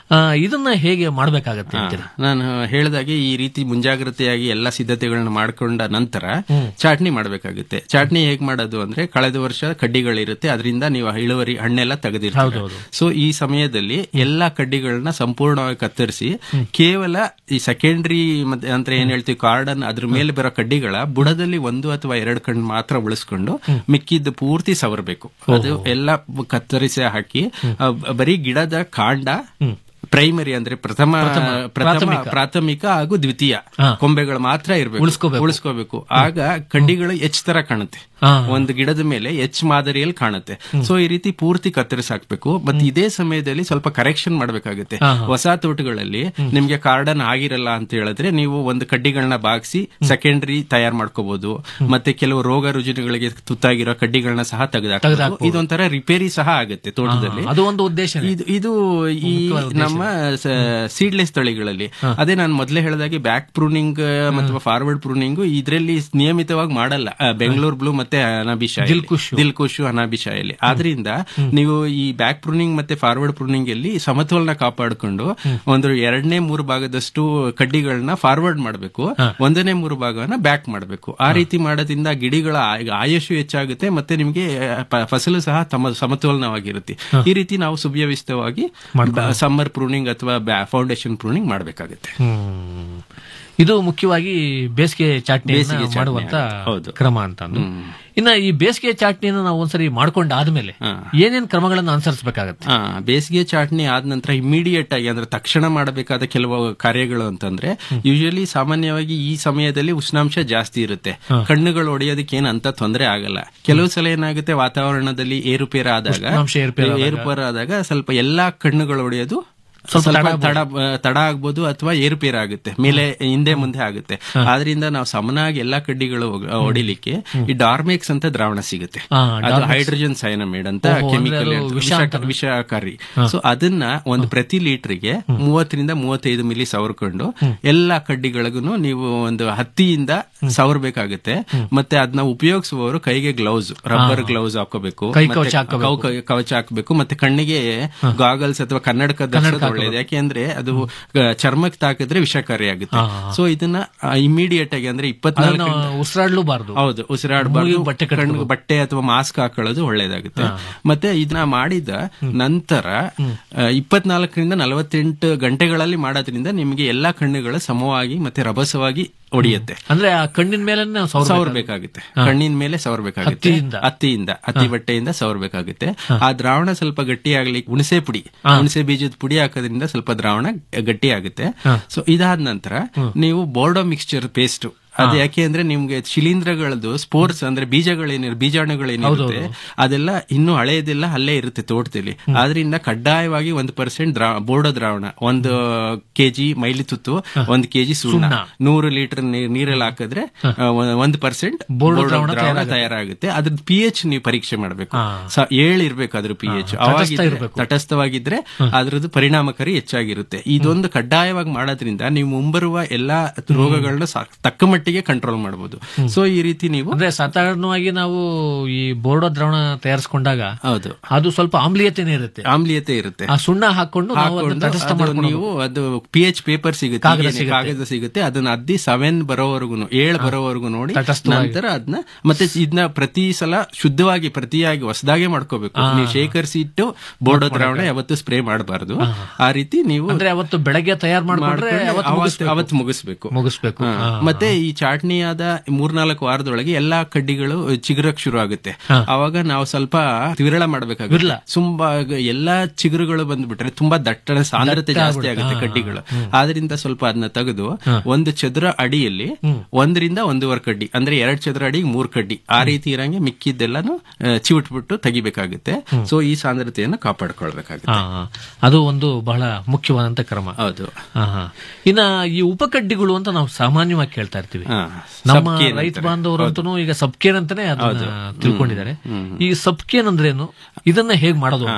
ಆ, ಇದನ್ನ ಹೇಗೆ ಮಾಡ್ಬೇಕಾಗತ್ತೆ ಅಂತೀರಾ ನಾನು ಹೇಳಿದಾಗೆ ಈ ರೀತಿ ಮುಂಜಾಗ್ರತೆಯಾಗಿ ಎಲ್ಲ ಸಿದ್ಧತೆಗಳನ್ನ ಮಾಡ್ಕೊಂಡ ನಂತರ ಚಾಟ್ನಿ ಮಾಡಬೇಕಾಗುತ್ತೆ ಚಾಟ್ನಿ ಹೇಗ್ ಮಾಡೋದು ಅಂದ್ರೆ ಕಳೆದ ವರ್ಷ ಕಡ್ಡಿಗಳಿರುತ್ತೆ ಅದರಿಂದ ನೀವು ಇಳುವರಿ ಹಣ್ಣೆಲ್ಲ ತೆಗೆದಿರ್ತೀರ ಸೊ ಈ ಸಮಯದಲ್ಲಿ ಎಲ್ಲಾ ಕಡ್ಡಿಗಳನ್ನ ಸಂಪೂರ್ಣವಾಗಿ ಕತ್ತರಿಸಿ ಕೇವಲ ಈ ಸೆಕೆಂಡ್ರಿ ಮತ್ತೆ ಅಂದ್ರೆ ಏನ್ ಹೇಳ್ತೀವಿ ಕಾರ್ಡನ್ ಅದ್ರ ಮೇಲೆ ಬರೋ ಕಡ್ಡಿಗಳ ಬುಡದಲ್ಲಿ ಒಂದು ಅಥವಾ ಎರಡು ಕಣ್ಣು ಮಾತ್ರ ಉಳಿಸ್ಕೊಂಡು ಮಿಕ್ಕಿದ್ದು ಪೂರ್ತಿ ಸವರಬೇಕು ಅದು ಎಲ್ಲ ಕತ್ತರಿಸಿ ಹಾಕಿ ಆ, ಬರೀ ಗಿಡದ ಕಾಂಡ ಪ್ರೈಮರಿ ಅಂದ್ರೆ ಪ್ರಥಮ ಪ್ರಥಮ ಪ್ರಾಥಮಿಕ ಹಾಗೂ ದ್ವಿತೀಯ ಕೊಂಬೆಗಳು ಮಾತ್ರ ಇರಬೇಕು ಉಳಿಸ್ಕೋಬೇಕು. ಉಳಿಸ್ಕೋಬೇಕು ಆಗ ಕಡ್ಡಿಗಳು ಎಚ್ ತರ ಕಾಣುತ್ತೆ ಒಂದು ಗಿಡದ ಮೇಲೆ ಎಚ್ ಮಾದರಿಯಲ್ಲಿ ಕಾಣುತ್ತೆ ಸೊ ಈ ರೀತಿ ಪೂರ್ತಿ ಕತ್ತರಿಸಿ ಹಾಕ್ಬೇಕು ಮತ್ತೆ ಇದೇ ಸಮಯದಲ್ಲಿ ಸ್ವಲ್ಪ ಕರೆಕ್ಷನ್ ಮಾಡಬೇಕಾಗುತ್ತೆ ಹೊಸ ತೋಟಗಳಲ್ಲಿ ನಿಮ್ಗೆ ಕಾರ್ಡನ್ ಆಗಿರಲ್ಲ ಅಂತ ಹೇಳಿದ್ರೆ ನೀವು ಒಂದು ಕಡ್ಡಿಗಳನ್ನ ಬಾಗಿಸಿ ಸೆಕೆಂಡರಿ ತಯಾರು ಮಾಡ್ಕೋಬಹುದು ಮತ್ತೆ ಕೆಲವು ರೋಗ ರುಜಿನಗಳಿಗೆ ತುತ್ತಾಗಿರೋ ಕಡ್ಡಿಗಳನ್ನ ಸಹ ತೆಗೆದಾಕಬಹುದು ಇದೊಂಥರ ರಿಪೇರಿ ಸಹ ಆಗುತ್ತೆ ತೋಟದಲ್ಲಿ ಅದು ಒಂದು ಉದ್ದೇಶ ಇದು ಇದು ಈ ನಮ್ಮ ಸೀಡ್ಲೆಸ್ ತಳಿಗಳಲ್ಲಿ ಅದೇ ನಾನು ಮೊದಲೇ ಹೇಳಿದಾಗೆ ಬ್ಯಾಕ್ ಪ್ರೂನಿಂಗ್ ಅಥವಾ ಫಾರ್ವರ್ಡ್ ಪ್ರೂನಿಂಗ್ ಇದರಲ್ಲಿ ನಿಯಮಿತವಾಗಿ ಮಾಡಲ್ಲ ಆ, ಬೆಂಗಳೂರು ಬ್ಲೂ ಮತ್ತೆ ಅನಾಬಿಶಾ ದಿಲ್ಕುಶ್ ಅನಾಬಿಶಾಯಲ್ಲಿ ಆದ್ರಿಂದ ನೀವು ಈ ಬ್ಯಾಕ್ ಪ್ರೂನಿಂಗ್ ಮತ್ತೆ ಫಾರ್ವರ್ಡ್ ಪ್ರೂನಿಂಗ್ ಅಲ್ಲಿ ಸಮತೋಲನ ಕಾಪಾಡಿಕೊಂಡು ಒಂದು ಎರಡನೇ ಮೂರು ಭಾಗದಷ್ಟು ಕಡ್ಡಿಗಳನ್ನ ಫಾರ್ವರ್ಡ್ ಮಾಡಬೇಕು ಒಂದನೇ ಮೂರು ಭಾಗವನ್ನ ಬ್ಯಾಕ್ ಮಾಡಬೇಕು ಆ ರೀತಿ ಮಾಡೋದ್ರಿಂದ ಗಿಡಿಗಳ ಆಯ್- ಆಯುಷು ಹೆಚ್ಚಾಗುತ್ತೆ ಮತ್ತೆ ನಿಮಗೆ ಪ- ಫಸಲು ಸಹ ತಮ್ಮ ಸಮತೋಲನವಾಗಿರುತ್ತೆ ಈ ರೀತಿ ನಾವು ಸುವ್ಯವಸ್ಥಿತವಾಗಿ ಸಮ್ಮರ್ ಪ್ರೂನಿಂಗ್ ಅಥವಾ ಫೌಂಡೇಶನ್ ಪ್ರೂನಿಂಗ್ ಮಾಡಬೇಕಾಗುತ್ತೆ ಹ್ಮ್. ಇದು ಮುಖ್ಯವಾಗಿ ಬೇಸಿಗೆ ಚಾಟ್ನಿ ಬೇಸಿಗೆ ಚಾಟ್ನಿ ಮಾಡುವಂತ ಆಗುತ್ತೆ. ಹೌದು. ಕ್ರಮ ಅಂತ ಅಂದು. ಇನ್ನ ಈ ಬೇಸಿಗೆ ಚಾಟ್ನಿನ ನಾವು ಒಂದ್ಸರಿ ಮಾಡ್ಕೊಂಡಾದ್ಮೇಲೆ ಏನೇನ್ ಕ್ರಮಗಳನ್ನು ಅನುಸರಿಸಬೇಕಾಗತ್ತೆ ಆ, ಬೇಸಿಗೆ ಚಾಟ್ನಿ ಆದ ನಂತರ ಇಮಿಡಿಯೇಟ್ ಆಗಿ ಅಂದ್ರೆ ತಕ್ಷಣ ಮಾಡಬೇಕಾದ ಕೆಲವು ಕಾರ್ಯಗಳು ಅಂತಂದ್ರೆ ಯೂಶಲಿ ಸಾಮಾನ್ಯವಾಗಿ ಈ ಸಮಯದಲ್ಲಿ ಉಷ್ಣಾಂಶ ಜಾಸ್ತಿ ಇರುತ್ತೆ ಕಣ್ಣುಗಳು ಹೊಡೆಯೋದಕ್ಕೆ ಏನು ಅಂತ ತೊಂದರೆ ಆಗಲ್ಲ ಕೆಲವು ಸಲ ಏನಾಗುತ್ತೆ ವಾತಾವರಣದಲ್ಲಿ ಏರುಪೇರು ಆದಾಗ ಉಷ್ಣಾಂಶ ಏರುಪೇರಾದಾಗ. ಏರುಪೇರು ಆದಾಗ ಸ್ವಲ್ಪ ಎಲ್ಲಾ ಕಣ್ಣುಗಳು ಹೊಡೆಯೋದು ಸ್ವಲ್ಪ ಸ್ವಲ್ಪ ತಡ ತಡ ತಡ ಆಗ್ಬೋದು ಅಥವಾ ಏರುಪೇರು ಆಗುತ್ತೆ ಮೇಲೆ ಹಿಂದೆ ಮುಂದೆ ಆಗುತ್ತೆ ಆದ್ರಿಂದ ನಾವು ಸಮನಾಗಿ ಎಲ್ಲಾ ಕಡ್ಡಿಗಳು ಹೊಗ್- ಹೊಡಿಲಿಕ್ಕೆ ಈ ಡಾರ್ಮೆಕ್ಸ್ ಅಂತ ದ್ರಾವಣ ಸಿಗುತ್ತೆ ಆ, ಅದು ಡಾರ್ಮೆಕ್ಸ್. ಹೈಡ್ರೋಜನ್ ಸೈನಮೇಡ್ ಅಂತ ಓಹೋ, ಅಂದ್ರೆ ಕೆಮಿಕಲ್ ಅದು ವಿಷ ಅಂತಾನೆ. ವಿಷಕಾರಿ ಸೊ ಅದನ್ನ ಒಂದು ಪ್ರತಿ ಲೀಟರ್ಗೆ ಮೂವತ್ತರಿಂದ ಮೂವತ್ತೈದು ಮಿಲಿ ಸವರ್ಕೊಂಡು ಎಲ್ಲಾ ಕಡ್ಡಿಗಳಿಗೂ ನೀವು ಒಂದು ಹತ್ತಿಯಿಂದ ಸವರ್ಬೇಕಾಗುತ್ತೆ ಮತ್ತೆ ಅದನ್ನ ಉಪಯೋಗಿಸುವವರು ಕೈಗೆ ಗ್ಲೌಸ್ ರಬ್ಬರ್ ಗ್ಲೌಸ್ ಹಾಕೋಬೇಕು ಕೈ ಮತ್ತೆ ಕವಚ ಹಾಕ್ಕೋಬೇಕು. ಕೌ- ಕೈ- ಕವಚ ಹಾಕಬೇಕು ಮತ್ತೆ ಕಣ್ಣಿಗೆ ಗಾಗಲ್ಸ್ ಅಥವಾ ಕನ್ನಡಕ ಧರಿಸೋದು ಒಳ್ಳೇದು ಯಾಕೆಂದ್ರೆ ಅದು ಆ, ಚರ್ಮಕ್ಕೆ ತಾಕಿದ್ರೆ ವಿಷಕಾರಿ ಆಗುತ್ತೆ ಸೊ ಇದನ್ನ ಇಮಿಡಿಯೇಟ್ ಆಗಿ ಅಂದ್ರೆ ಇಪ್ಪತ್ನಾಲ್ಕು ಉಸಿರಾಡ್ಲೂಬಾರ್ದು ಹೌದು ಉಸಿರಾಡಬಾರ್ದು ಮೂಗಿಗೆ ಬಟ್ಟೆ ಕಟ್ಕೊಂಡು. ಕಣ್ಣು- ಬಟ್ಟೆ ಅಥವಾ ಮಾಸ್ಕ್ ಹಾಕೊಳ್ಳೋದು ಒಳ್ಳೇದಾಗುತ್ತೆ ಮತ್ತೆ ಇದನ್ನ ಮಾಡಿದ ನಂತರ ಆ, ಇಪ್ಪತ್ನಾಲ್ಕರಿಂದ ನಲವತ್ತೆಂಟು ಗಂಟೆಗಳಲ್ಲಿ ಮಾಡೋದ್ರಿಂದ ನಿಮಗೆ ಎಲ್ಲಾ ಕಣ್ಣುಗಳು ಸಮವಾಗಿ ಮತ್ತೆ ರಭಸವಾಗಿ ಹೊಡಿಯುತ್ತೆ ಅಂದ್ರೆ ಆ ಕಣ್ಣಿನ ಮೇಲೆ ಸವರ್ಬೇಕಾಗುತ್ತೆ ಕಣ್ಣಿನ ಮೇಲೆ ಸವರ್ಬೇಕಾಗುತ್ತೆ ಹತ್ತಿಯಿಂದ. ಹತ್ತಿಯಿಂದ ಹತ್ತಿ ಬಟ್ಟೆಯಿಂದ ಸವರ್ಬೇಕಾಗುತ್ತೆ ಆ ದ್ರಾವಣ ಸ್ವಲ್ಪ ಗಟ್ಟಿ ಆಗ್ಲಿಕ್ಕೆ ಹುಣಸೆ ಪುಡಿ ಹುಣಸೆ ಬೀಜದ ಪುಡಿ ಹಾಕೋದ್ರಿಂದ ಸ್ವಲ್ಪ ದ್ರಾವಣ ಗಟ್ಟಿ ಆಗುತ್ತೆ ಸೊ ಇದಾದ ನಂತರ ನೀವು ಬೋರ್ಡೋ ಮಿಕ್ಸ್ಚರ್ ಪೇಸ್ಟ್ ಅದು ಯಾಕೆ ಅಂದ್ರೆ ನಿಮ್ಗೆ ಶಿಲೀಂಧ್ರಗಳದ್ದು ಸ್ಪೋರ್ಟ್ಸ್ ಅಂದ್ರೆ ಬೀಜಗಳೇನಿರುತ್ತೆ ಬೀಜಾಣುಗಳೇನಿರುತ್ತೆ ಅದೆಲ್ಲ ಇನ್ನು ಹಳೆಯದೆಲ್ಲ ಅಲ್ಲೇ ಇರುತ್ತೆ ತೋಟದಲ್ಲಿ ಆದ್ರಿಂದ ಕಡ್ಡಾಯವಾಗಿ ಒಂದು ಪರ್ಸೆಂಟ್ ಬೋರ್ಡೋ ದ್ರಾವಣ ಒಂದು ಕೆಜಿ ಮೈಲಿ ತುತ್ತು ಒಂದು ಕೆಜಿ ಸುಣ್ಣ ನೂರು ಲೀಟರ್ ನೀರಲ್ಲಿ ಹಾಕಿದ್ರೆ ಆ, ಒಂದ್- ಒಂದು ಪರ್ಸೆಂಟ್ ಬೋರ್ಡೋ ಬೋರ್ಡೋ ದ್ರಾವಣ ದ್ರಾವಣ ತಯಾರಾಗುತ್ತೆ. ತಯಾರಾಗುತ್ತೆ ಅದ್ರ ಪಿ ಎಚ್ ನೀವು ಪರೀಕ್ಷೆ ಮಾಡಬೇಕು ಏಳು ಇರ್ಬೇಕು ಅದ್ರ ಪಿ ಎಚ್ ತಟಸ್ಥ ಇರ್ಬೇಕು. ತಟಸ್ಥವಾಗಿದ್ರೆ ಅದ್ರದ್ದು ಪರಿಣಾಮಕಾರಿ ಹೆಚ್ಚಾಗಿರುತ್ತೆ ಇದೊಂದು ಕಡ್ಡಾಯವಾಗಿ ಮಾಡೋದ್ರಿಂದ ನೀವು ಮುಂಬರುವ ಎಲ್ಲಾ ರೋಗಗಳನ್ನ ಸಾ- ತಕ್ಕ ಮಟ್ಟಿಗೆ ಕಂಟ್ರೋಲ್ ಮಾಡಬಹುದು ಸೊ ಈ ರೀತಿ ನೀವು ಅಂದ್ರೆ ಸಾಧಾರಣವಾಗಿ ನಾವು ಈ ಬೋರ್ಡೋ ದ್ರಾವಣ ತಯಾರಿಸ್ಕೊಂಡಾಗ ಹೌದು ಅದು ಸ್ವಲ್ಪ ಆಮ್ಲೀಯತೆನೇ ಇರುತ್ತೆ ಆಮ್ಲೀಯತೆ ಇರುತ್ತೆ ಆ ಸುಣ್ಣ ಹಾಕೊಂಡು ನಾವು ಅದನ್ನ ಹಾಕೊಂಡು ತಟಸ್ಥ ಅದು ಮಾಡ್ಕೊಂಡು ನೀವು ಅದು ಪಿ ಎಚ್ ಪೇಪರ್ ಸಿಗುತ್ತೆ ಕಾಗದ ಈಗೇನೆ ಸಿಗುತ್ತೆ. ಕಾಗದ ಸಿಗುತ್ತೆ ಅದನ್ನ ಅದ್ದಿ ಸೆವೆನ್ ಬರೋವರೆಗೂ ಏಳು ಬರೋವರೆಗೂ ನೋಡಿ ತಟಸ್ಥವಾಗಿ. ನಂತರ ಅದನ್ನ ಮತ್ತೆ ಇದನ್ನ ಪ್ರತಿ ಸಲ ಶುದ್ಧವಾಗಿ ಪ್ರತಿಯಾಗಿ ಹೊಸದಾಗೆ ಮಾಡ್ಕೋಬೇಕು ಆ. ನೀವು ಶೇಖರಿಸಿ ಇಟ್ಟು ಬೋರ್ಡೋ ದ್ರಾವಣ ಯಾವತ್ತು ಸ್ಪ್ರೇ ಮಾಡಬಾರ್ದು ಆ ರೀತಿ ನೀವು ಅಂದ್ರೆ ಅವತ್ತು ಬೆಳಗ್ಗೆ ತಯಾರು ಮಾಡ್ಕೊಂಡ್ರೆ ಮಾಡ್ಕೊಂಡು ಅವತ್ತು ಅವತ್ತು- ಮುಗಿಸ್ಬೇಕು. ಅವತ್ತು ಮುಗಿಸ್ಬೇಕು ಮುಗಿಸ್ಬೇಕು ಹಾ. ಹಾ. ಮತ್ತೆ ಈ ಚಾಟ್ನಿಯಾದ ಮೂರ್ನಾಲ್ಕು ವಾರದೊಳಗೆ ಎಲ್ಲಾ ಕಡ್ಡಿಗಳು ಚಿಗುರಕ್ ಶುರು ಆಗುತ್ತೆ ಅವಾಗ ನಾವು ಸ್ವಲ್ಪ ವಿರಳ ಮಾಡ್ಬೇಕಾಗುತ್ತೆ ವಿರಳ. ತುಂಬಾ ಎಲ್ಲಾ ಚಿಗುರುಗಳು ಬಂದ್ಬಿಟ್ರೆ ತುಂಬಾ ದಟ್ಟಣೆ ಸಾಂದ್ರತೆ ದಟ್ಟ ಜಾಸ್ತಿ ಆಗ್ಬಿಡುತ್ತೆ. ಆಗುತ್ತೆ ಹಾ, ಕಡ್ಡಿಗಳು ಆದ್ರಿಂದ ಸ್ವಲ್ಪ ಅದನ್ನ ತೆಗೆದು ಒಂದು ಚದುರ ಅಡಿಯಲ್ಲಿ ಒಂದರಿಂದ ಒಂದೂವರೆ ಕಡ್ಡಿ ಅಂದ್ರೆ ಎರಡ್ ಚದುರ ಅಡಿಗೆ ಮೂರ್ ಕಡ್ಡಿ ಆ ರೀತಿ ಇರಂಗೆ ಮಿಕ್ಕಿದ್ದೆಲ್ಲಾನು ಆ, ಚಿವುಟ್ಬಿಟ್ಟು ತೆಗಿಬೇಕಾಗುತ್ತೆ ಸೊ ಈ ಸಾಂದ್ರತೆಯನ್ನು ಕಾಪಾಡ್ಕೊಳ್ಬೇಕಾಗುತ್ತೆ ಹಾ, ಹಾ. ಅದು ಒಂದು ಬಹಳ ಮುಖ್ಯವಾದಂತ ಕ್ರಮ ಹೌದು ಹಾ, ಹಾ. ಇನ್ನ ಈ ಉಪಕಡ್ಡಿಗಳು ಅಂತ ನಾವು ಸಾಮಾನ್ಯವಾಗಿ ಕೇಳ್ತಾ ಇರ್ತೀವಿ ಹಾ, ನಮ್ಮ ಸಬ್ಕೇನ್ ರೈತ ಅಂತಾರೆ. ಬಾಂಧವರಂತೂ ಈಗ ಸಬ್ಕೇನ್ ಅಂತಾನೆ ಅದನ್ನ ತಿಳ್ಕೊಂಡಿದ್ದಾರೆ ಈ ಸಬ್ಕೇನ್ ಅಂದ್ರೇನು ಇದನ್ನ ಹೇಗ್ ಮಾಡೋದು ಅಂತೀರಿ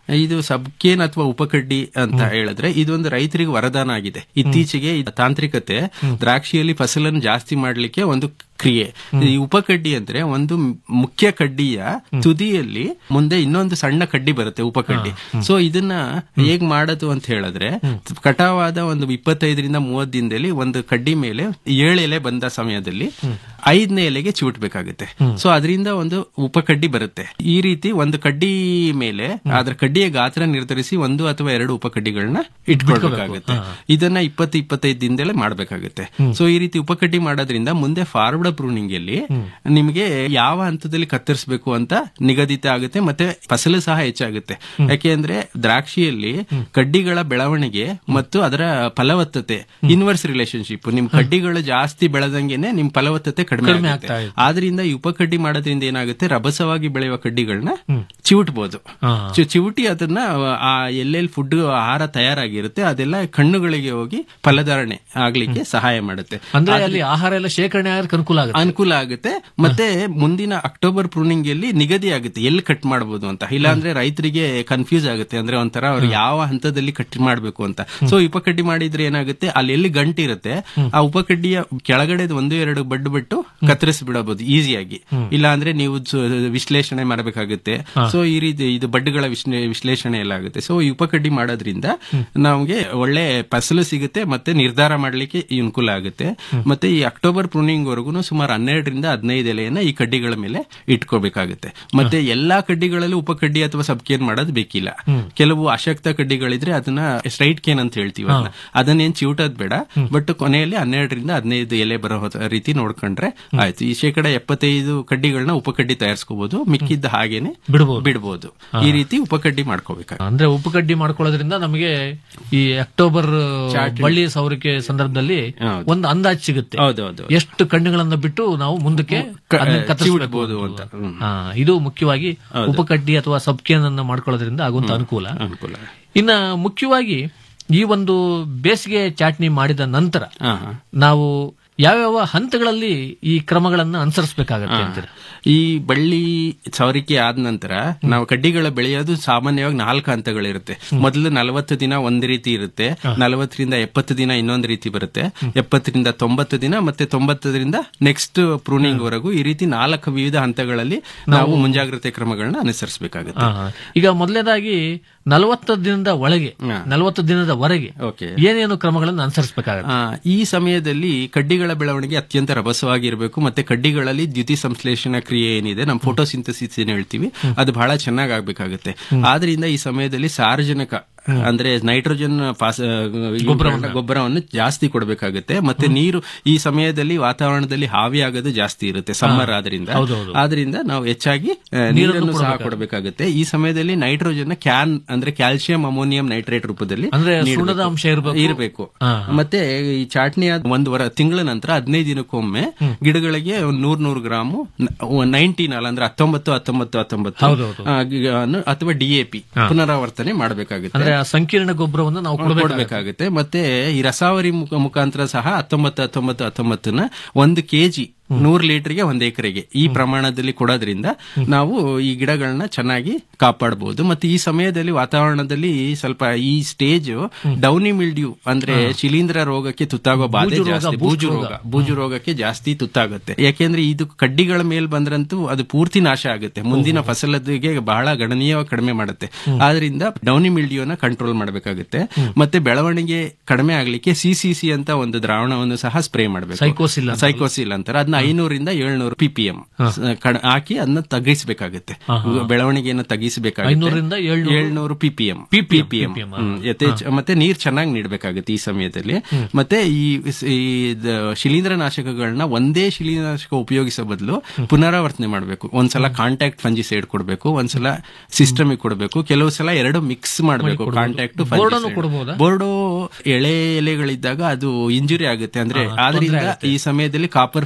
ಇದು ಸಬ್ಕೇನ್ ಅಥವಾ ಉಪಕಡ್ಡಿ ಅಂತ ಹೇಳಿದ್ರೆ ಇದೊಂದು ರೈತರಿಗೆ ವರದಾನ ಆಗಿದೆ ಇತ್ತೀಚೆಗೆ ಈ ತಾಂತ್ರಿಕತೆ ದ್ರಾಕ್ಷಿಯಲ್ಲಿ ಫಸಲನ್ನು ಜಾಸ್ತಿ ಮಾಡ್ಲಿಕ್ಕೆ ಒಂದು ಕ್ರಿಯೆ ಈ ಉಪಕಡ್ಡಿ ಅಂದ್ರೆ ಒಂದು ಮುಖ್ಯ ಕಡ್ಡಿಯ ತುದಿಯಲ್ಲಿ ಮುಂದೆ ಇನ್ನೊಂದು ಸಣ್ಣ ಕಡ್ಡಿ ಬರುತ್ತೆ ಉಪಕಡ್ಡಿ ಸೊ ಇದನ್ನ ಹೇಗ್ ಮಾಡೋದು ಅಂತ ಹೇಳಿದ್ರೆ ಕಟಾವಾದ ಒಂದು ಇಪ್ಪತ್ತೈದರಿಂದ ಮೂವತ್ತು ದಿನದಲ್ಲಿ ಒಂದು ಕಡ್ಡಿ ಮೇಲೆ ಏಳು ಎಲೆ ಬಂದ ಸಮಯದಲ್ಲಿ ಐದನೇ ಎಲೆಗೆ ಚಿವುಟ್ಬೇಕಾಗುತ್ತೆ ಸೊ ಅದರಿಂದ ಒಂದು ಉಪಕಡ್ಡಿ ಬರುತ್ತೆ ಈ ರೀತಿ ಒಂದು ಕಡ್ಡಿ ಮೇಲೆ ಅದರ ಕಡ್ಡಿಯ ಗಾತ್ರ ನಿರ್ಧರಿಸಿ ಒಂದು ಅಥವಾ ಎರಡು ಉಪಕಡ್ಡಿಗಳನ್ನ ಇಟ್ಕೊಳ್ಬೇಕಾಗುತ್ತೆ ಇದನ್ನ ಇಪ್ಪತ್ತು ಇಪ್ಪತ್ತೈದು ದಿನದಲ್ಲೇ ಮಾಡಬೇಕಾಗುತ್ತೆ ಸೊ ಈ ರೀತಿ ಉಪಕಡ್ಡಿ ಮಾಡೋದ್ರಿಂದ ಮುಂದೆ ಫಾರ್ವರ್ಡ್ ಪ್ರೂನಿಂಗ್ ಅಲ್ಲಿ ನಿಮಗೆ ಯಾವ ಹಂತದಲ್ಲಿ ಕತ್ತರಿಸಬೇಕು ಅಂತ ನಿಗದಿತ ಆಗುತ್ತೆ ಮತ್ತೆ ಫಸಲು ಸಹ ಹೆಚ್ಚಾಗುತ್ತೆ ಯಾಕೆಂದ್ರೆ ದ್ರಾಕ್ಷಿಯಲ್ಲಿ ಕಡ್ಡಿಗಳ ಬೆಳವಣಿಗೆ ಮತ್ತು ಅದರ ಫಲವತ್ತತೆ ಇನ್ವರ್ಸ್ ರಿಲೇಶನ್ಶಿಪ್ ನಿಮ್ ಕಡ್ಡಿಗಳು ಜಾಸ್ತಿ ಬೆಳೆದಂಗೆನೆ ನಿಮ್ ಫಲವತ್ತತೆ ಕಡಿಮೆ ಕಡಿಮೆ ಆಗುತ್ತೆ ಆಗ್ತಾ ಇದೆ. ಆದ್ರಿಂದ ಈ ಉಪಕಡ್ಡಿ ಮಾಡೋದ್ರಿಂದ ಏನಾಗುತ್ತೆ ರಭಸವಾಗಿ ಬೆಳೆಯುವ ಕಡ್ಡಿಗಳನ್ನ ಚಿವುಟ್ಬೋದು ಹಾ. ಚಿ- ಚಿವುಟಿ ಅದನ್ನ ಆ ಎಲ್ಲೆಲ್ಲಿ ಫುಡ್ ಆಹಾರ ತಯಾರಾಗಿರುತ್ತೆ ಅದೆಲ್ಲ ಕಣ್ಣುಗಳಿಗೆ ಹೋಗಿ ಫಲಧಾರಣೆ ಆಗ್ಲಿಕ್ಕೆ ಸಹಾಯ ಮಾಡುತ್ತೆ ಅಂದ್ರೆ ಆದ್ರೆ- ಅಲ್ಲಿ ಆಹಾರ ಎಲ್ಲ ಶೇಖರಣೆ ಆಗಕ್ಕೆ ಅನುಕೂಲ ಆಗುತ್ತೆ ಅನುಕೂಲ ಆಗುತ್ತೆ ಮತ್ತೆ ಮುಂದಿನ ಅಕ್ಟೋಬರ್ ಪ್ರೂನಿಂಗ್ ಅಲ್ಲಿ ನಿಗದಿ ಆಗುತ್ತೆ ಎಲ್ಲಿ ಕಟ್ ಮಾಡಬಹುದು ಅಂತ ಇಲ್ಲಾಂದ್ರೆ ರೈತರಿಗೆ ಕನ್ಫ್ಯೂಸ್ ಆಗುತ್ತೆ ಅಂದ್ರೆ ಒಂಥರ ಅವ್ರು ಯಾವ ಹಂತದಲ್ಲಿ ಕಟ್ ಮಾಡಬೇಕು ಅಂತ ಸೊ ಉಪಕಡ್ಡಿ ಮಾಡಿದ್ರೆ ಏನಾಗುತ್ತೆ ಅಲ್ಲಿ ಎಲ್ಲಿ ಗಂಟು ಇರುತ್ತೆ ಆ ಉಪಕಡ್ಡಿಯ ಕೆಳಗಡೆ ಒಂದು ಎರಡು ಬಡ್ಡು ಬಿಟ್ಟು ಕತ್ತರಿಸಿ ಬಿಡಬಹುದು ಈಸಿಯಾಗಿ ಇಲ್ಲ ಅಂದ್ರೆ ನೀವು ಜ- ವಿಶ್ಲೇಷಣೆ ಮಾಡಬೇಕಾಗುತ್ತೆ ಸೊ ಈ ರೀತಿ ಇದು ಬಡ್ಡುಗಳ ವಿಶ್ಲೇ- ವಿಶ್ಲೇಷಣೆ ಎಲ್ಲ ಆಗುತ್ತೆ ಸೊ ಈ ಉಪಕಡ್ಡಿ ಮಾಡೋದ್ರಿಂದ ನಮಗೆ ಒಳ್ಳೆ ಫಸಲು ಸಿಗುತ್ತೆ ಮತ್ತೆ ನಿರ್ಧಾರ ಮಾಡ್ಲಿಕ್ಕೆ ಈ ಅನುಕೂಲ ಆಗುತ್ತೆ ಮತ್ತೆ ಈ ಅಕ್ಟೋಬರ್ ಪ್ರೂನಿಂಗ್ ವರೆಗೂ ಸುಮಾರು ಹನ್ನೆರಡರಿಂದ ಹದಿನೈದು ಎಲೆಯನ್ನ ಈ ಕಡ್ಡಿಗಳ ಮೇಲೆ ಇಟ್ಕೋಬೇಕಾಗುತ್ತೆ ಮತ್ತೆ ಎಲ್ಲಾ ಕಡ್ಡಿಗಳಲ್ಲೂ ಉಪಕಡ್ಡಿ ಅಥವಾ ಸಬ್ ಕೇನ್ ಮಾಡೋದು ಬೇಕಿಲ್ಲ ಕೆಲವು ಅಶಕ್ತ ಕಡ್ಡಿಗಳಿದ್ರೆ ಅದನ್ನ ಸ್ಟ್ರೈಟ್ ಕೇನ್ ಅಂತ ಹೇಳ್ತೀವಿ ಅದನ್ನ ಅದನ್ನೇನ್ ಚಿವುಟೋದ್ ಬೇಡ ಬಟ್ ಕೊನೆಯಲ್ಲಿ ಹನ್ನೆರಡರಿಂದ ಹದಿನೈದು ಎಲೆ ಬರೋ ಹೊತ್ತ- ರೀತಿ ನೋಡ್ಕೊಂಡ್ರೆ ಆಯ್ತು ಈ ಶೇಕಡ ಎಪ್ಪತ್ತೈದು ಕಡ್ಡಿಗಳನ್ನ ಉಪಕಡ್ಡಿ ತಯಾರಿಸ್ಕೋಬಹುದು ಮಿಕ್ಕಿದ್ದ ಹಾಗೇನೆ ಬಿಡ್ಬೋದು. ಬಿಡ್ಬೋದು ಈ ರೀತಿ ಉಪಕಡ್ಡಿ ಮಾಡ್ಕೋಬೇಕಾಗುತ್ತೆ ಅಂದ್ರೆ ಉಪಕಡ್ಡಿ ಮಾಡ್ಕೊಳ್ಳೋದ್ರಿಂದ ನಮಗೆ ಈ ಅಕ್ಟೋಬರ್ ಚಾಟಿ- ಬಳ್ಳಿ ಸೌರಿಕೆ ಸಂದರ್ಭದಲ್ಲಿ ಹೌದು. ಒಂದು ಅಂದಾಜು ಸಿಗುತ್ತೆ ಹೌದೌದು. ಎಷ್ಟು ಕಣ್ಣುಗಳನ್ನ ಬಿಟ್ಟು ನಾವು ಮುಂದಕ್ಕೆ ಕ- ಅದನ್ನ ಕತ್ತರಿಸ್ಬೇಕು ಚಿವುಟ್ಬೋದು ಅಂತ. ಹ್ಮ್. ಹಾ, ಇದು ಮುಖ್ಯವಾಗಿ ಹೌದು. ಉಪಕಡ್ಡಿ ಅಥವಾ ಸಬ್ಕೇನನ್ನ ಮಾಡ್ಕೊಳ್ಳೋದ್ರಿಂದ ಆಗುವಂತ ಅನುಕೂಲ ಅನುಕೂಲ ಇನ್ನ ಮುಖ್ಯವಾಗಿ ಈ ಒಂದು ಬೇಸಿಗೆ ಚಾಟ್ನಿ ಮಾಡಿದ ನಂತರ ಹಾ, ಹಾ. ನಾವು ಯಾವ್ಯಾವ ಹಂತಗಳಲ್ಲಿ ಈ ಕ್ರಮಗಳನ್ನ ಅನುಸರಿಸಬೇಕಾಗತ್ತೆ ಅಂತೀರ ಈ ಬಳ್ಳಿ ಸವರಿಕೆ ಆದ ನಂತರ ನಾವು ಕಡ್ಡಿಗಳ ಬೆಳೆಯೋದು ಸಾಮಾನ್ಯವಾಗಿ ನಾಲ್ಕು ಹಂತಗಳಿರುತ್ತೆ ಮೊದಲು ನಲವತ್ತು ದಿನ ಒಂದ್ ರೀತಿ ಇರುತ್ತೆ ನಲವತ್ತರಿಂದ ಎಪ್ಪತ್ತು ದಿನ ಇನ್ನೊಂದು ರೀತಿ ಬರುತ್ತೆ ಎಪ್ಪತ್ತರಿಂದ ತೊಂಬತ್ತು ದಿನ ಮತ್ತೆ ತೊಂಬತ್ತರಿಂದ ನೆಕ್ಸ್ಟ್ ಪ್ರೂನಿಂಗ್ ವರೆಗೂ ಈ ರೀತಿ ನಾಲ್ಕು ವಿವಿಧ ಹಂತಗಳಲ್ಲಿ ನಾವು ಮುಂಜಾಗ್ರತೆ ಕ್ರಮಗಳನ್ನ ಅನುಸರಿಸಬೇಕಾಗುತ್ತೆ ಹಾ, ಹಾ. ಈಗ ಮೊದಲನೇದಾಗಿ ನಲವತ್ತು ದಿನದ ಒಳಗೆ ನಲವತ್ತು ದಿನದ ವರೆಗೆ ಓಕೆ ಏನೇನು ಕ್ರಮಗಳನ್ನು ಅನುಸರಿಸಬೇಕಾಗುತ್ತೆ ಆ, ಈ ಸಮಯದಲ್ಲಿ ಕಡ್ಡಿಗಳ ಬೆಳವಣಿಗೆ ಅತ್ಯಂತ ರಭಸವಾಗಿರಬೇಕು ಮತ್ತೆ ಕಡ್ಡಿಗಳಲ್ಲಿ ದ್ಯುತಿ ಸಂಶ್ಲೇಷಣಾ ಕ್ರಿಯೆ ಏನಿದೆ ನಮ್ಮ ಫೋಟೋಸಿಂಥಸಿಸ್ ಏನ್ ಹೇಳ್ತೀವಿ ಅದು ಬಹಳ ಚೆನ್ನಾಗಿ ಆಗ್ಬೇಕಾಗುತ್ತೆ ಆದ್ರಿಂದ ಈ ಸಮಯದಲ್ಲಿ ಸಾರ್ವಜನಿಕ ಅಂದ್ರೆ ನೈಟ್ರೋಜನ್ ಫಾಸ್- ಗೊಬ್ಬರವನ್ನ. ಗೊಬ್ಬರವನ್ನು ಜಾಸ್ತಿ ಕೊಡಬೇಕಾಗುತ್ತೆ ಮತ್ತೆ ನೀರು ಈ ಸಮಯದಲ್ಲಿ ವಾತಾವರಣದಲ್ಲಿ ಹಾವಿ ಆಗೋದು ಜಾಸ್ತಿ ಇರುತ್ತೆ ಸಮ್ಮರ್ ಆದ್ರಿಂದ ಹೌದೌದು. ಆದ್ರಿಂದ ನಾವು ಹೆಚ್ಚಾಗಿ ಆ, ನೀರನ್ನು ಸಹ ಕೊಡಬೇಕಾಗುತ್ತೆ ಈ ಸಮಯದಲ್ಲಿ ನೈಟ್ರೋಜನ್ ಕ್ಯಾನ್ ಅಂದ್ರೆ ಕ್ಯಾಲ್ಸಿಯಂ ಅಮೋನಿಯಂ ನೈಟ್ರೇಟ್ ರೂಪದಲ್ಲಿ ಅಂದ್ರೆ ನೀಡ್ಬೇಕು. ಸುಣ್ಣದ ಅಂಶ ಇರ್ಬೇಕು. ಇರಬೇಕು ಹಾ, ಮತ್ತೆ ಈ ಚಾಟ್ನಿ ಆದ ಒಂದು ವರ ತಿಂಗಳ ನಂತರ ಹದಿನೈದು ದಿನಕ್ಕೊಮ್ಮೆ ಗಿಡಗಳಿಗೆ ಒಂದ್ ನೂರ್ ನೂರು ಗ್ರಾಮು ನೈನ್ಟೀನ್ ಅಲ್ಲ ಅಂದ್ರೆ ಹತ್ತೊಂಬತ್ತು ಹತ್ತೊಂಬತ್ತು ಹತ್ತೊಂಬತ್ತು ಹೌದೌದು. ಆ, ಗಿ- ಅನ್ನು ಅಥವಾ ಡಿಎಪಿ ಪುನರಾವರ್ತನೆ ಮಾಡಬೇಕಾಗುತ್ತೆ ಅಂದ್ರೆ ಆ ಸಂಕೀರ್ಣ ಗೊಬ್ಬರವನ್ನು ನಾವು ಕೊಡಬೇಕಾಗುತ್ತೆ ಕೊಡಬೇಕಾಗುತ್ತೆ ಮತ್ತೆ ಈ ರಸಾವರಿ ಮುಖ- ಮುಖಾಂತರ ಸಹ ಹತ್ತೊಂಬತ್ತು ಹತ್ತೊಂಬತ್ತು ಹತ್ತೊಂಬತ್ತನ್ನ ಒಂದು ಕೆಜಿ ನೂರು ಲೀಟರ್ಗೆ ಒಂದ್ ಎಕರೆಗೆ ಈ ಪ್ರಮಾಣದಲ್ಲಿ ಕೊಡೋದ್ರಿಂದ ನಾವು ಈ ಗಿಡಗಳನ್ನ ಚೆನ್ನಾಗಿ ಕಾಪಾಡಬಹುದು ಮತ್ತೆ ಈ ಸಮಯದಲ್ಲಿ ವಾತಾವರಣದಲ್ಲಿ ಸ್ವಲ್ಪ ಈ ಸ್ಟೇಜ್ ಡೌನಿ ಮಿಲ್ಡ್ಯೂ ಅಂದ್ರೆ ಶಿಲೀಂಧ್ರ ರೋಗಕ್ಕೆ ತುತ್ತಾಗೋ ಬಾಧೆ ಬೂಜು ರೋಗ, ಜಾಸ್ತಿ ಬೂಸ್ಟ್ ಬೂಜು ರೋಗ. ರೋಗ ಬೂಜು ರೋಗಕ್ಕೆ ಜಾಸ್ತಿ ತುತ್ತಾಗುತ್ತೆ ಯಾಕೆಂದ್ರೆ ಇದು ಕಡ್ಡಿಗಳ ಮೇಲ್ ಬಂದ್ರಂತೂ ಅದು ಪೂರ್ತಿ ನಾಶ ಆಗುತ್ತೆ ಮುಂದಿನ ಫಸಲದಿಗೆ ಬಹಳ ಗಣನೀಯವಾಗಿ ಕಡಿಮೆ ಮಾಡುತ್ತೆ ಆದ್ರಿಂದ ಡೌನಿ ಮಿಲ್ಡಿಯೋನ ಕಂಟ್ರೋಲ್ ಮಾಡಬೇಕಾಗುತ್ತೆ ಮತ್ತೆ ಬೆಳವಣಿಗೆ ಕಡಿಮೆ ಆಗ್ಲಿಕ್ಕೆ ಸಿ ಸಿ ಸಿ ಅಂತ ಒಂದು ದ್ರಾವಣವನ್ನು ಸಹ ಸ್ಪ್ರೇ ಮಾಡಬೇಕು ಸೈಕೋಸಿಲ್ ಅಂತ. ಸೈಕೋಸಿಲ್ ಅಂತಾರೆ ಅದನ್ನ ಐನೂರಿಂದ ಏಳ್ನೂರು ಪಿಪಿಎಂ ಹಾಕಿ ಅದನ್ನ ತಗ್ಗಿಸಬೇಕಾಗುತ್ತೆ ಬೆಳವಣಿಗೆಯನ್ನು ತಗ್ಗಿಸಬೇಕಾಗುತ್ತೆ ಐನೂರಿಂದ ಏಳ್ನೂರು? ಏಳ್ನೂರು ಪಿಪಿಎಂ PPM, ಪಿಪಿಎಂ PPM, ಯಥೇಚ್ಛ ಮತ್ತೆ ನೀರ್ ಚೆನ್ನಾಗಿ ನೀಡಬೇಕಾಗುತ್ತೆ ಈ ಸಮಯದಲ್ಲಿ ಮತ್ತೆ ಈ ಈ ದ- ಶಿಲೀಂಧ್ರನಾಶಕಗಳನ್ನ ಒಂದೇ ಶಿಲೀಂಧ್ರನಾಶಕ ಉಪಯೋಗಿಸೋ ಬದಲು ಪುನರಾವರ್ತನೆ ಮಾಡಬೇಕು ಒಂದ್ಸಲ ಕಾಂಟ್ಯಾಕ್ಟ್ ಫಂಜಿಸೈಡ್ ಕೊಡಬೇಕು ಒಂದ್ಸಲ ಸಿಸ್ಟಮಿಕ್ ಕೊಡಬೇಕು ಕೆಲವು ಸಲ ಎರಡು ಮಿಕ್ಸ್ ಮಾಡಬೇಕು ಕೊಡ್ಬೋದು. ಕಾಂಟ್ಯಾಕ್ಟ್ ಬೋರ್ಡನ್ನು ಕೊಡ್ಬೋದಾ? ಬೋರ್ಡೋ ಎಳೆ ಎಲೆಗಳಿದ್ದಾಗ ಅದು ಇಂಜುರಿ ಆಗುತ್ತೆ ಅಂದ್ರೆ ಆದ್ರಿಂದ ಈ ಸಮಯದಲ್ಲಿ ಕಾಪರ್ ಫಂಜಿಸೈಡ್